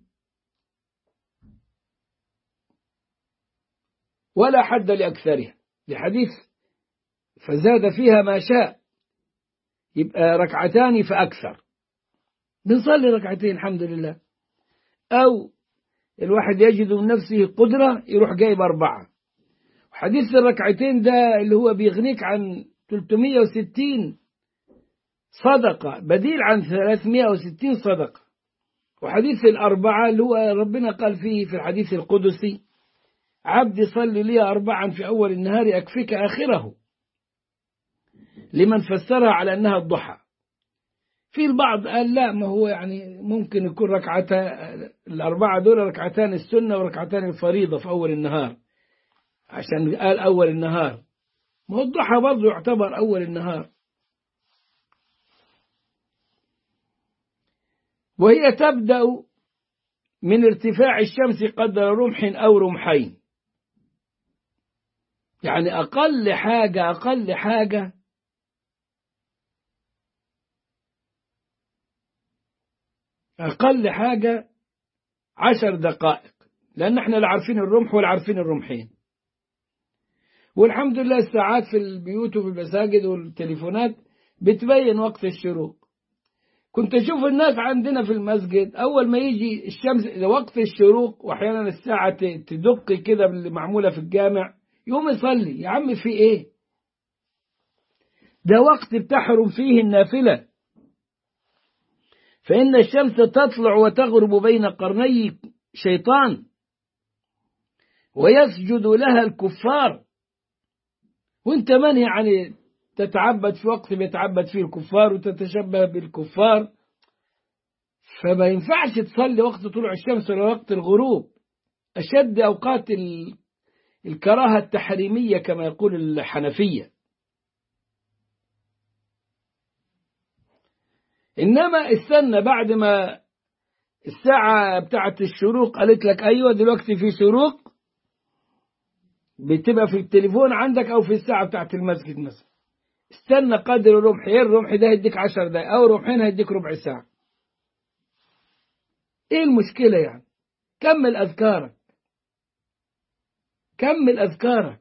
ولا حد لأكثرها لحديث فزاد فيها ما شاء يبقى ركعتان فأكثر بنصلي ركعتين الحمد لله أو الواحد يجد من نفسه قدرة يروح جايب أربعة حديث الركعتين ده اللي هو بيغنيك عن 360 صدقة بديل عن 360 صدقة وحديث الأربعة اللي هو ربنا قال فيه في الحديث القدسي عبدي صلي لي أربعا في أول النهار أكفيك آخره لمن فسرها على أنها الضحى في البعض قال لا ما هو يعني ممكن يكون ركعتا الأربعة دول ركعتان السنة وركعتان الفريضة في أول النهار عشان قال أول النهار ما هو الضحى برضه يعتبر أول النهار وهي تبدأ من ارتفاع الشمس قدر رمح أو رمحين يعني أقل حاجة أقل حاجة أقل حاجة عشر دقائق لأن احنا لا عارفين الرمح ولا عارفين الرمحين والحمد لله الساعات في البيوت وفي المساجد والتليفونات بتبين وقت الشروق كنت أشوف الناس عندنا في المسجد أول ما يجي الشمس وقت الشروق وأحيانا الساعة تدق كده اللي معمولة في الجامع يقوم يصلي يا عم في إيه ده وقت بتحرم فيه النافلة فإن الشمس تطلع وتغرب بين قرني شيطان ويسجد لها الكفار وانت من يعني تتعبد في وقت بيتعبد فيه الكفار وتتشبه بالكفار فما ينفعش تصلي وقت طلوع الشمس ولا وقت الغروب أشد أوقات الكراهة التحريمية كما يقول الحنفية إنما استنى بعد ما الساعة بتاعت الشروق قالت لك أيوة دلوقتي في شروق بتبقى في التليفون عندك أو في الساعة بتاعت المسجد مثلا استنى قدر الرمح ايه الرمح ده هيديك عشر دقايق أو رمحين هيديك ربع ساعة إيه المشكلة يعني كمل أذكارك كمل أذكارك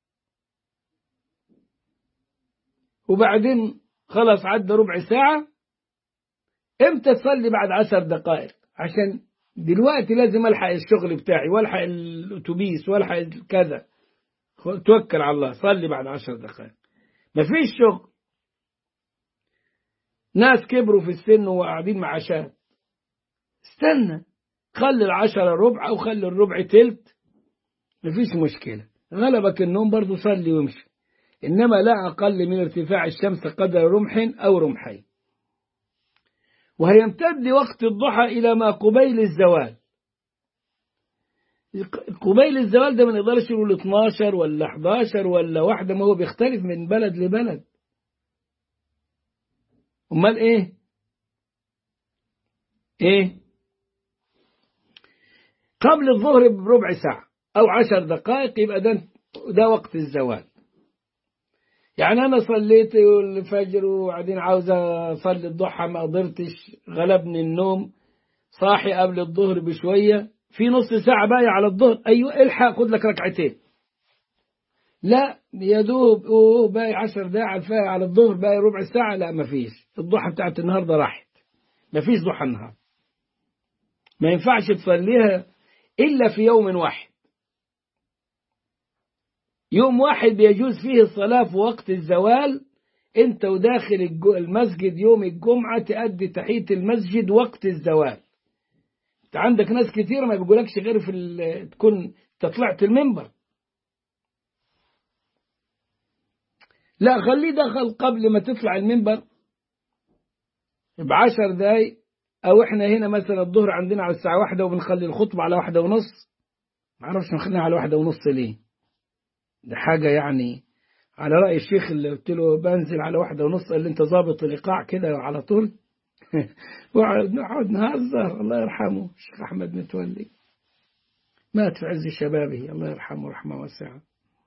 وبعدين خلاص عدى ربع ساعة امتى تصلي بعد عشر دقائق عشان دلوقتي لازم الحق الشغل بتاعي والحق الاتوبيس والحق كذا توكل على الله صلي بعد عشر دقائق مفيش شغل ناس كبروا في السن وقاعدين مع شاب استنى خلي العشرة ربع أو خلي الربع تلت مفيش مشكلة غلبك النوم برضو صلي وامشي إنما لا أقل من ارتفاع الشمس قدر رمح أو رمحين وهيمتد وقت الضحى إلى ما قبيل الزوال قبيل الزوال ده ما نقدرش نقول 12 ولا 11 ولا واحدة ما هو بيختلف من بلد لبلد امال ايه ايه قبل الظهر بربع ساعة او عشر دقائق يبقى ده ده وقت الزوال يعني انا صليت الفجر وبعدين عاوز اصلي الضحى ما قدرتش غلبني النوم صاحي قبل الظهر بشوية في نص ساعة باقي على الظهر ايوه الحق خد لك ركعتين لا يا دوب اوه باقي عشر دقايق على الظهر باقي ربع ساعة لا مفيش الضحى بتاعت النهاردة راحت مفيش ضحى النهار ما ينفعش تصليها إلا في يوم واحد يوم واحد بيجوز فيه الصلاة في وقت الزوال انت وداخل المسجد يوم الجمعة تأدي تحية المسجد وقت الزوال انت عندك ناس كتير ما بيقولكش غير في تكون طلعت المنبر لا خليه دخل قبل ما تطلع المنبر بعشر دقايق او احنا هنا مثلا الظهر عندنا على الساعة واحدة وبنخلي الخطبة على واحدة ونص معرفش نخليها على واحدة ونص ليه ده حاجة يعني على رأي الشيخ اللي قلت له بنزل على واحدة ونص قال لي انت ظابط الإيقاع كده على طول نقعد نهزر الله يرحمه الشيخ أحمد متولي مات في عز شبابه الله يرحمه رحمة واسعة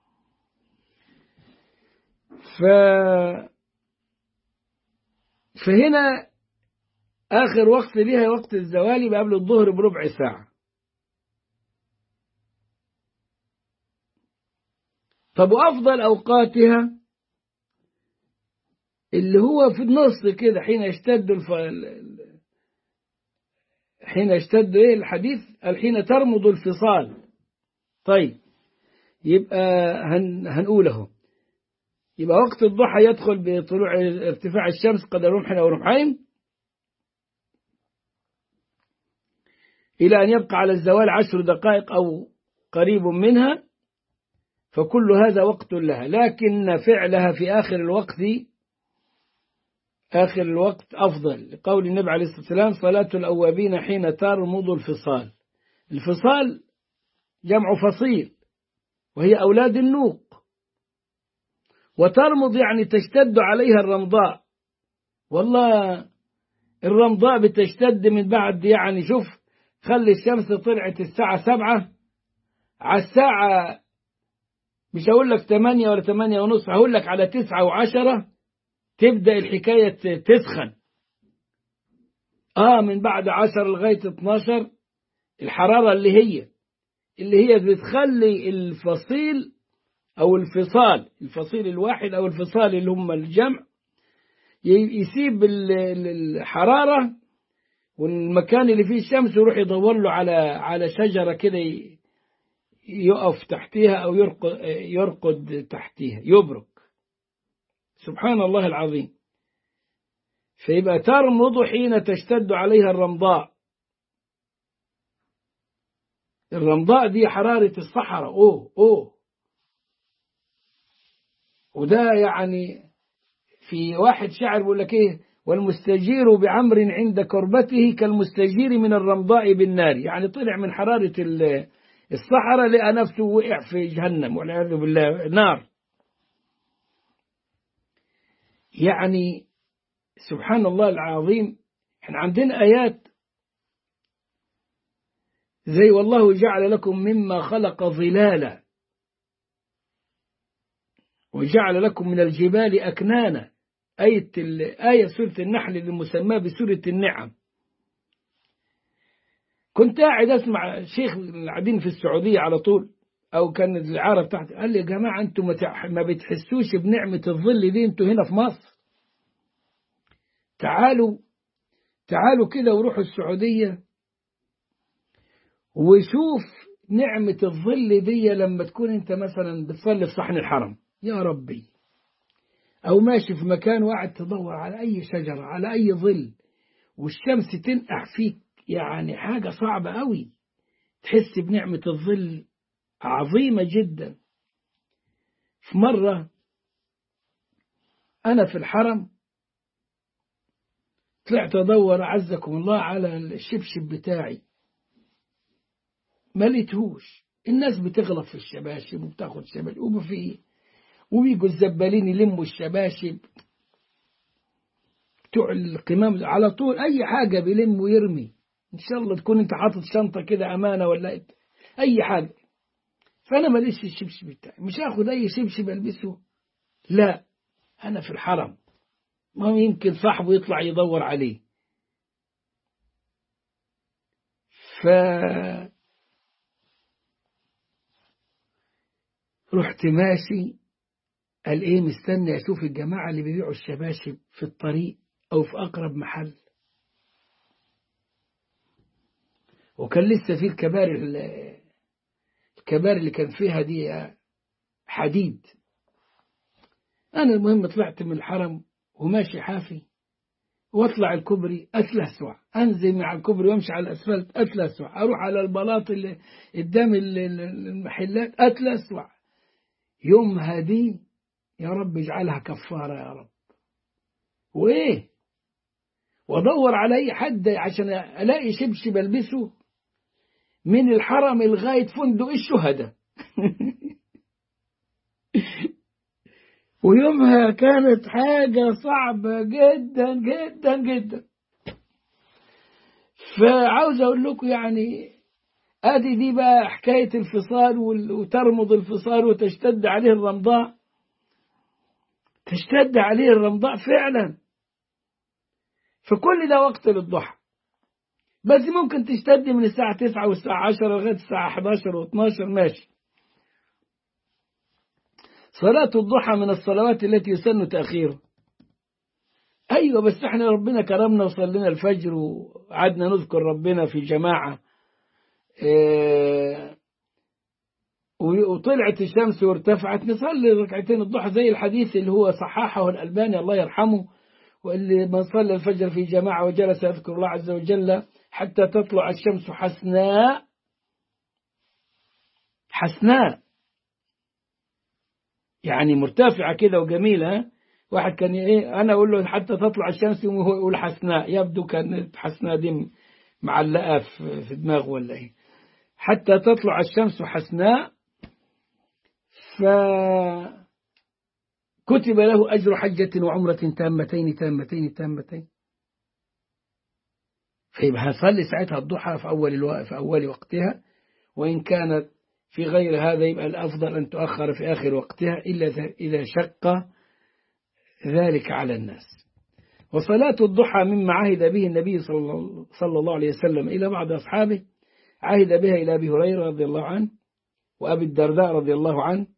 ف فهنا آخر وقت ليها وقت الزوال يبقى قبل الظهر بربع ساعة طب وأفضل أوقاتها اللي هو في النص كده حين يشتد الف... حين يشتد ايه الحديث حين ترمض الفصال طيب يبقى هن... هنقوله يبقى وقت الضحى يدخل بطلوع ارتفاع الشمس قدر رمح أو رمحين إلى أن يبقى على الزوال عشر دقائق أو قريب منها فكل هذا وقت لها لكن فعلها في آخر الوقت آخر الوقت أفضل لقول النبي عليه الصلاة والسلام صلاة الأوابين حين ترمض الفصال الفصال جمع فصيل وهي أولاد النوق وترمض يعني تشتد عليها الرمضاء والله الرمضاء بتشتد من بعد يعني شوف خلي الشمس طلعت الساعة سبعة على الساعة مش هقول لك ثمانية ولا ثمانية ونصف هقول لك على تسعة وعشرة تبدأ الحكاية تسخن آه من بعد عشر لغاية 12 الحرارة اللي هي اللي هي بتخلي الفصيل أو الفصال الفصيل الواحد أو الفصال اللي هم الجمع يسيب الحرارة والمكان اللي فيه الشمس يروح يدور له على على شجرة كده يقف تحتها أو يرقد, يرقد تحتها يبرك سبحان الله العظيم فيبقى ترمض حين تشتد عليها الرمضاء الرمضاء دي حرارة الصحراء أوه أوه وده يعني في واحد شاعر بيقول لك ايه والمستجير بعمر عند كربته كالمستجير من الرمضاء بالنار يعني طلع من حرارة الصحراء لقى نفسه وقع في جهنم والعياذ بالله نار يعني سبحان الله العظيم احنا عندنا آيات زي والله جعل لكم مما خلق ظلالا وجعل لكم من الجبال أكنانا آية, آية سورة النحل اللي مسماة بسورة النعم كنت قاعد أسمع شيخ قاعدين في السعودية على طول أو كان العارة بتاعتي قال لي يا جماعة أنتم ما بتحسوش بنعمة الظل دي أنتوا هنا في مصر تعالوا تعالوا كده وروحوا السعودية وشوف نعمة الظل دي لما تكون أنت مثلا بتصلي في صحن الحرم يا ربي أو ماشي في مكان وقاعد تدور على أي شجرة على أي ظل والشمس تنقع فيك يعني حاجة صعبة قوي تحس بنعمة الظل عظيمة جدا في مرة أنا في الحرم طلعت أدور عزكم الله على الشبشب بتاعي ما لقيتهوش الناس بتغلط في الشباشب وبتاخد شباشب وفي وبيجوا الزبالين يلموا الشباشب بتوع القمام على طول أي حاجة بيلم ويرمي إن شاء الله تكون أنت حاطط شنطة كده أمانة ولا أي حاجة فأنا ماليش الشبشب بتاعي مش هاخد أي شبشب ألبسه لا أنا في الحرم ما يمكن صاحبه يطلع يدور عليه ف رحت ماشي قال ايه مستني اشوف الجماعة اللي بيبيعوا الشباشب في الطريق او في اقرب محل وكان لسه في الكباري الكباري اللي كان فيها دي حديد انا المهم طلعت من الحرم وماشي حافي واطلع الكوبري اتلسع انزل مع الكوبري وامشي على الاسفلت اتلسع اروح على البلاط اللي قدام المحلات اتلسع يوم هدي يا رب اجعلها كفارة يا رب وايه وادور على اي حد عشان الاقي شبشب البسه من الحرم لغاية فندق الشهداء ويومها كانت حاجة صعبة جدا جدا جدا فعاوز أقول لكم يعني ادي دي بقى حكاية الفصال وترمض الفصال وتشتد عليه الرمضاء تشتد عليه الرمضاء فعلا فكل ده وقت للضحى بس ممكن تشتد من الساعة 9 والساعة 10 لغاية الساعة 11 و12 ماشي صلاة الضحى من الصلوات التي يسن تأخيرها أيوة بس احنا ربنا كرمنا وصلينا الفجر وقعدنا نذكر ربنا في جماعة اه وطلعت الشمس وارتفعت نصلي ركعتين الضحى زي الحديث اللي هو صححه الألباني الله يرحمه واللي من صلى الفجر في جماعة وجلس يذكر الله عز وجل حتى تطلع الشمس حسناء حسناء يعني مرتفعة كده وجميلة واحد كان ايه انا اقول له حتى تطلع الشمس وهو يقول حسناء يبدو كانت حسناء دي معلقة في دماغه ولا ايه حتى تطلع الشمس حسناء ف كتب له أجر حجة وعمرة تامتين تامتين تامتين فيبقى هنصلي ساعتها الضحى في أول الوقت في أول وقتها وإن كانت في غير هذا يبقى الأفضل أن تؤخر في آخر وقتها إلا إذا شق ذلك على الناس وصلاة الضحى مما عهد به النبي صلى الله عليه وسلم إلى بعض أصحابه عهد بها إلى أبي هريرة رضي الله عنه وأبي الدرداء رضي الله عنه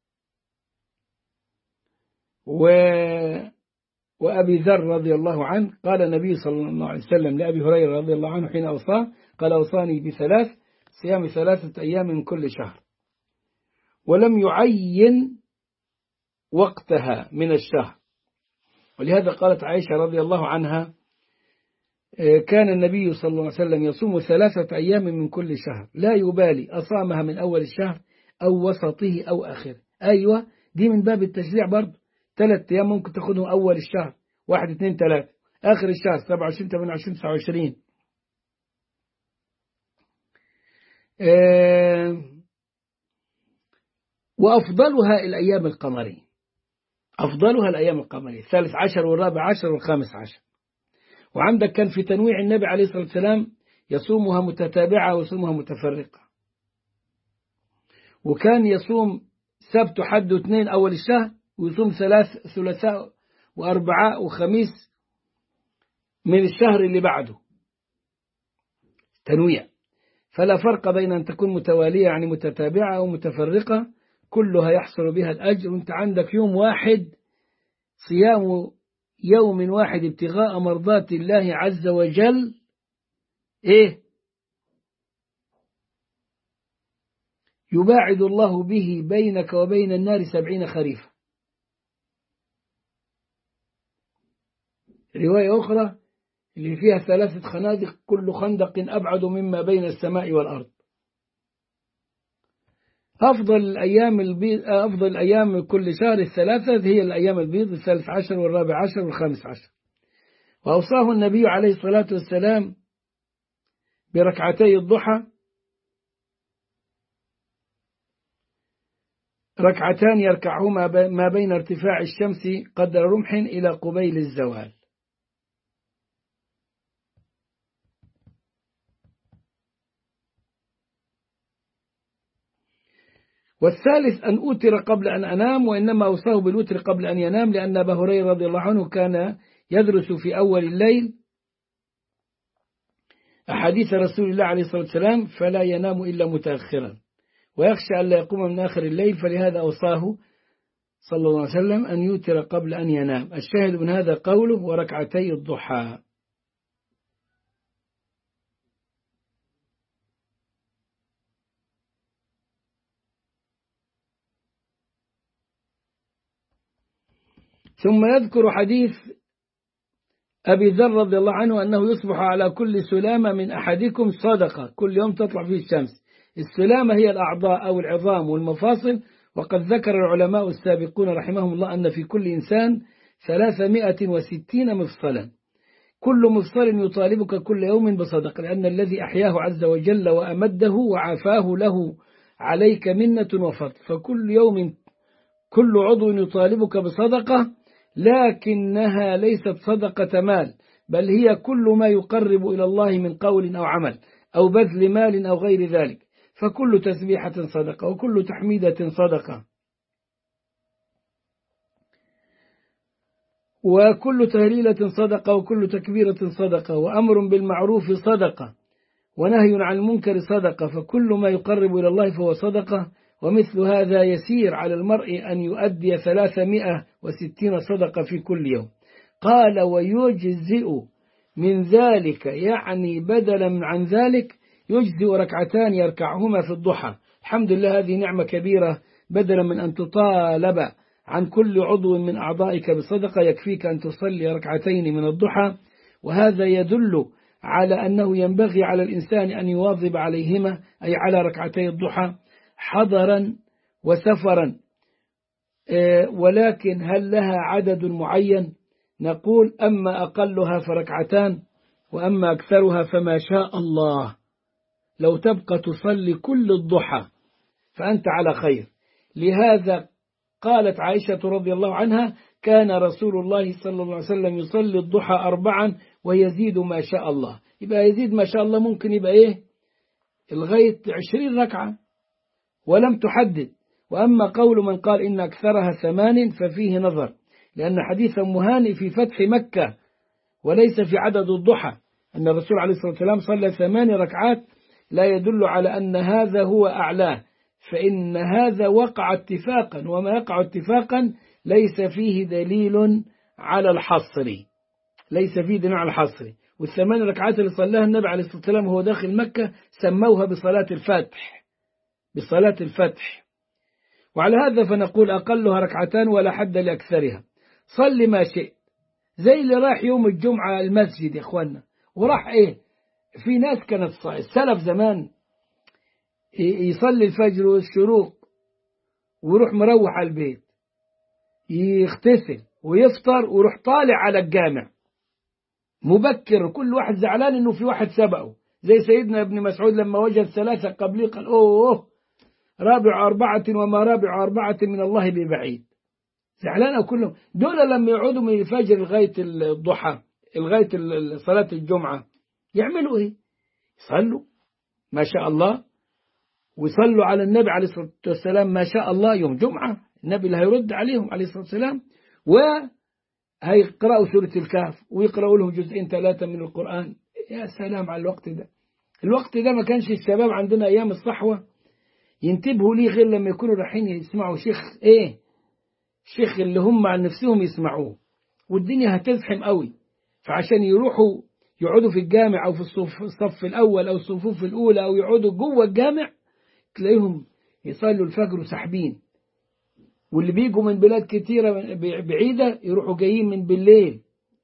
و وأبي ذر رضي الله عنه قال النبي صلى الله عليه وسلم لأبي هريرة رضي الله عنه حين أوصاه قال أوصاني بثلاث صيام ثلاثة أيام من كل شهر ولم يعين وقتها من الشهر ولهذا قالت عائشة رضي الله عنها كان النبي صلى الله عليه وسلم يصوم ثلاثة أيام من كل شهر لا يبالي أصامها من أول الشهر أو وسطه أو آخره أيوة دي من باب التشريع برضه ثلاث أيام ممكن تاخدهم أول الشهر واحد اثنين ثلاثة آخر الشهر 27 28 29 أه وأفضلها الأيام القمرية أفضلها الأيام القمرية الثالث عشر والرابع عشر والخامس عشر وعندك كان في تنويع النبي عليه الصلاة والسلام يصومها متتابعة ويصومها متفرقة وكان يصوم سبت وحد واثنين أول الشهر ويصوم ثلاث ثلاثاء وأربعاء وخميس من الشهر اللي بعده تنويع فلا فرق بين أن تكون متوالية يعني متتابعة أو متفرقة كلها يحصل بها الأجر وانت عندك يوم واحد صيام يوم واحد ابتغاء مرضات الله عز وجل ايه يباعد الله به بينك وبين النار سبعين خريفا رواية أخرى اللي فيها ثلاثة خنادق كل خندق أبعد مما بين السماء والأرض أفضل الأيام البيض أفضل الأيام كل شهر الثلاثة هي الأيام البيض الثالث عشر والرابع عشر والخامس عشر وأوصاه النبي عليه الصلاة والسلام بركعتي الضحى ركعتان يركعهما ما بين ارتفاع الشمس قدر رمح إلى قبيل الزوال والثالث أن أوتر قبل أن أنام وإنما أوصاه بالوتر قبل أن ينام لأن أبا هريرة رضي الله عنه كان يدرس في أول الليل أحاديث رسول الله عليه الصلاة والسلام فلا ينام إلا متأخرا ويخشى أن لا يقوم من آخر الليل فلهذا أوصاه صلى الله عليه وسلم أن يوتر قبل أن ينام الشاهد من هذا قوله وركعتي الضحى ثم يذكر حديث أبي ذر رضي الله عنه أنه يصبح على كل سلامة من أحدكم صدقة كل يوم تطلع فيه الشمس السلامة هي الأعضاء أو العظام والمفاصل وقد ذكر العلماء السابقون رحمهم الله أن في كل إنسان ثلاثمائة وستين مفصلا كل مفصل يطالبك كل يوم بصدقة لأن الذي أحياه عز وجل وأمده وعافاه له عليك منة وفضل فكل يوم كل عضو يطالبك بصدقة لكنها ليست صدقة مال بل هي كل ما يقرب إلى الله من قول أو عمل أو بذل مال أو غير ذلك فكل تسبيحة صدقة وكل تحميدة صدقة وكل تهليلة صدقة وكل تكبيرة صدقة وأمر بالمعروف صدقة ونهي عن المنكر صدقة فكل ما يقرب إلى الله فهو صدقة ومثل هذا يسير على المرء أن يؤدي ثلاثمائة وستين صدقة في كل يوم قال ويجزئ من ذلك يعني بدلا عن ذلك يجزئ ركعتان يركعهما في الضحى الحمد لله هذه نعمة كبيرة بدلا من أن تطالب عن كل عضو من أعضائك بصدقة يكفيك أن تصلي ركعتين من الضحى وهذا يدل على أنه ينبغي على الإنسان أن يواظب عليهما أي على ركعتي الضحى حضرا وسفرا ولكن هل لها عدد معين نقول أما أقلها فركعتان وأما أكثرها فما شاء الله لو تبقى تصلي كل الضحى فأنت على خير لهذا قالت عائشة رضي الله عنها كان رسول الله صلى الله عليه وسلم يصلي الضحى أربعا ويزيد ما شاء الله يبقى يزيد ما شاء الله ممكن يبقى إيه لغاية عشرين ركعة ولم تحدد وأما قول من قال إن أكثرها ثمان ففيه نظر لأن حديث مهاني في فتح مكة وليس في عدد الضحى أن الرسول عليه الصلاة والسلام صلى ثمان ركعات لا يدل على أن هذا هو أعلاه فإن هذا وقع اتفاقا وما يقع اتفاقا ليس فيه دليل على الحصر ليس فيه دليل على الحصر والثمان ركعات اللي صلاها النبي عليه الصلاة والسلام وهو داخل مكة سموها بصلاة الفتح بصلاة الفتح وعلى هذا فنقول أقلها ركعتان ولا حد لأكثرها صل ما شئت زي اللي راح يوم الجمعة المسجد يا إخوانا وراح إيه في ناس كانت السلف زمان يصلي الفجر والشروق ويروح مروح على البيت يغتسل ويفطر ويروح طالع على الجامع مبكر كل واحد زعلان انه في واحد سبقه زي سيدنا ابن مسعود لما وجد ثلاثة قبليه قال اوه رابع أربعة وما رابع أربعة من الله ببعيد زعلان كلهم دول لما يقعدوا من الفجر لغاية الضحى لغاية صلاة الجمعة يعملوا ايه يصلوا ما شاء الله ويصلوا على النبي عليه الصلاة والسلام ما شاء الله يوم جمعة النبي اللي هيرد عليهم عليه الصلاة والسلام وهيقرأوا سورة الكهف ويقرأوا لهم جزئين ثلاثة من القرآن يا سلام على الوقت ده الوقت ده ما كانش الشباب عندنا أيام الصحوة ينتبهوا ليه غير لما يكونوا رايحين يسمعوا شيخ ايه شيخ اللي هم عن نفسهم يسمعوه والدنيا هتزحم قوي فعشان يروحوا يقعدوا في الجامع أو في الصف, الصف الأول أو الصفوف الأولى أو يقعدوا جوه الجامع تلاقيهم يصلوا الفجر وساحبين واللي بيجوا من بلاد كتيرة بعيدة يروحوا جايين من بالليل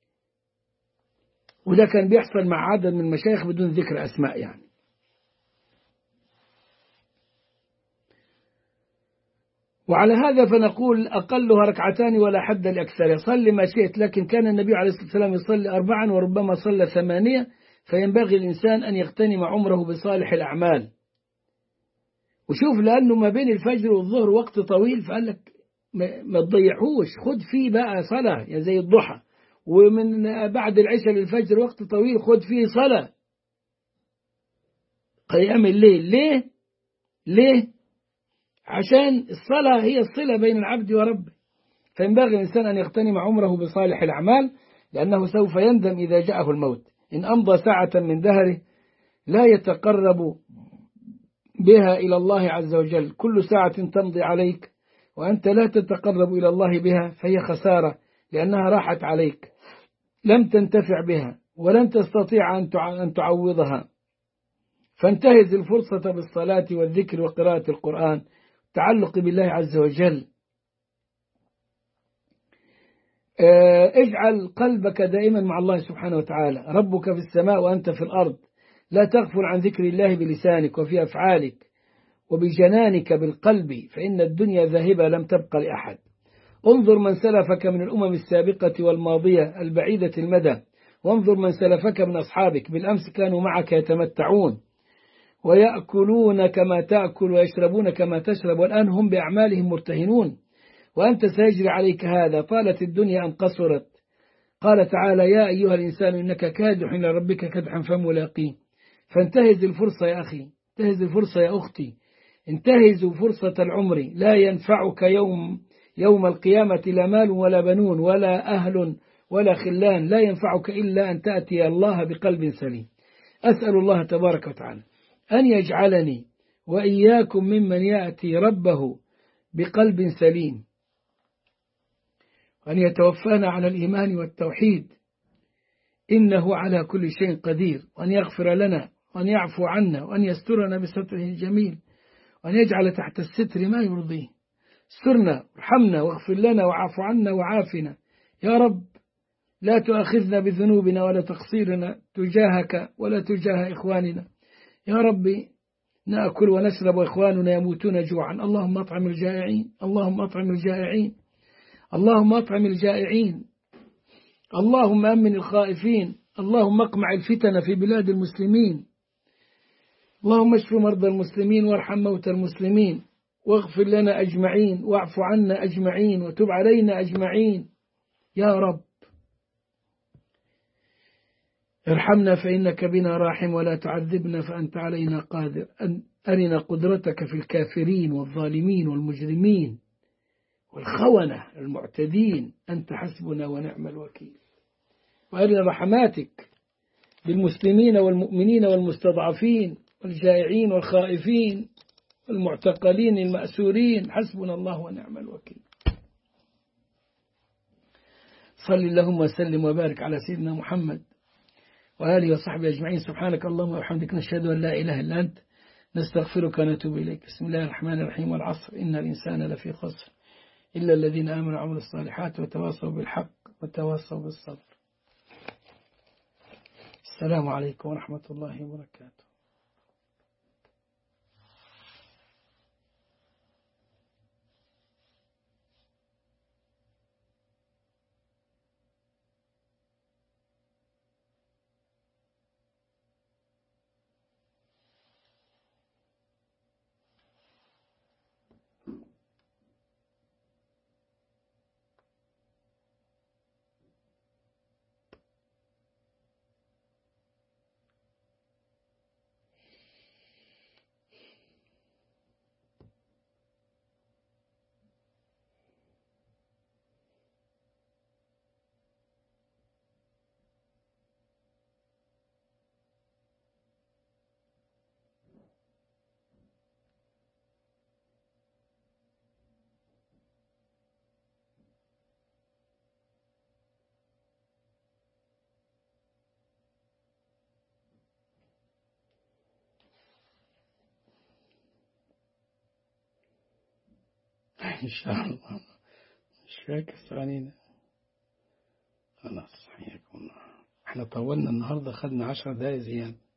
وده كان بيحصل مع عدد من المشايخ بدون ذكر أسماء يعني وعلى هذا فنقول أقلها ركعتان ولا حد لأكثرها صل ما شئت لكن كان النبي عليه الصلاة والسلام يصلي أربعا وربما صلى ثمانية فينبغي الإنسان أن يغتنم عمره بصالح الأعمال وشوف لأنه ما بين الفجر والظهر وقت طويل فقال لك ما, ما تضيعهوش خد فيه بقى صلاة يعني زي الضحى ومن بعد العشاء للفجر وقت طويل خد فيه صلاة قيام الليل ليه ليه عشان الصلاة هي الصلة بين العبد وربه فينبغي الإنسان أن يغتنم عمره بصالح الأعمال لأنه سوف يندم إذا جاءه الموت إن أمضى ساعة من دهره لا يتقرب بها إلى الله عز وجل كل ساعة تمضي عليك وأنت لا تتقرب إلى الله بها فهي خسارة لأنها راحت عليك لم تنتفع بها ولن تستطيع أن تعوضها فانتهز الفرصة بالصلاة والذكر وقراءة القرآن التعلق بالله عز وجل اجعل قلبك دائما مع الله سبحانه وتعالى ربك في السماء وأنت في الأرض لا تغفل عن ذكر الله بلسانك وفي أفعالك وبجنانك بالقلب فإن الدنيا ذاهبة لم تبقى لأحد انظر من سلفك من الأمم السابقة والماضية البعيدة المدى وانظر من سلفك من أصحابك بالأمس كانوا معك يتمتعون ويأكلون كما تأكل ويشربون كما تشرب والآن هم بأعمالهم مرتهنون وأنت سيجري عليك هذا طالت الدنيا أم قصرت قال تعالى يا أيها الإنسان إنك كادح إلى ربك كدحا فملاقيه فانتهز الفرصة يا أخي انتهز الفرصة يا أختي انتهزوا فرصة العمر لا ينفعك يوم يوم القيامة لا مال ولا بنون ولا أهل ولا خلان لا ينفعك إلا أن تأتي الله بقلب سليم أسأل الله تبارك وتعالى أن يجعلني وإياكم ممن يأتي ربه بقلب سليم وأن يتوفانا على الإيمان والتوحيد إنه على كل شيء قدير وأن يغفر لنا وأن يعفو عنا وأن يسترنا بستره الجميل وأن يجعل تحت الستر ما يرضيه استرنا ارحمنا واغفر لنا وعاف عنا وعافنا يا رب لا تؤاخذنا بذنوبنا ولا تقصيرنا تجاهك ولا تجاه إخواننا يا ربي نأكل ونشرب وإخواننا يموتون جوعا اللهم أطعم الجائعين اللهم أطعم الجائعين اللهم أطعم الجائعين اللهم أمن الخائفين اللهم اقمع الفتن في بلاد المسلمين اللهم اشف مرضى المسلمين وارحم موتى المسلمين واغفر لنا أجمعين واعف عنا أجمعين وتب علينا أجمعين يا رب ارحمنا فإنك بنا راحم ولا تعذبنا فأنت علينا قادر أن أرنا قدرتك في الكافرين والظالمين والمجرمين والخونة المعتدين أنت حسبنا ونعم الوكيل وأرنا رحماتك بالمسلمين والمؤمنين والمستضعفين والجائعين والخائفين والمعتقلين المأسورين حسبنا الله ونعم الوكيل صل اللهم وسلم وبارك على سيدنا محمد وآله وصحبه أجمعين سبحانك اللهم وبحمدك نشهد أن لا إله إلا أنت نستغفرك ونتوب إليك بسم الله الرحمن الرحيم والعصر إن الإنسان لفي خسر إلا الذين آمنوا وعملوا الصالحات وتواصوا بالحق وتواصوا بالصبر السلام عليكم ورحمة الله وبركاته إن شاء الله مش فاكر ثواني خلاص حياكم الله احنا طولنا النهاردة خدنا عشر دقايق زيادة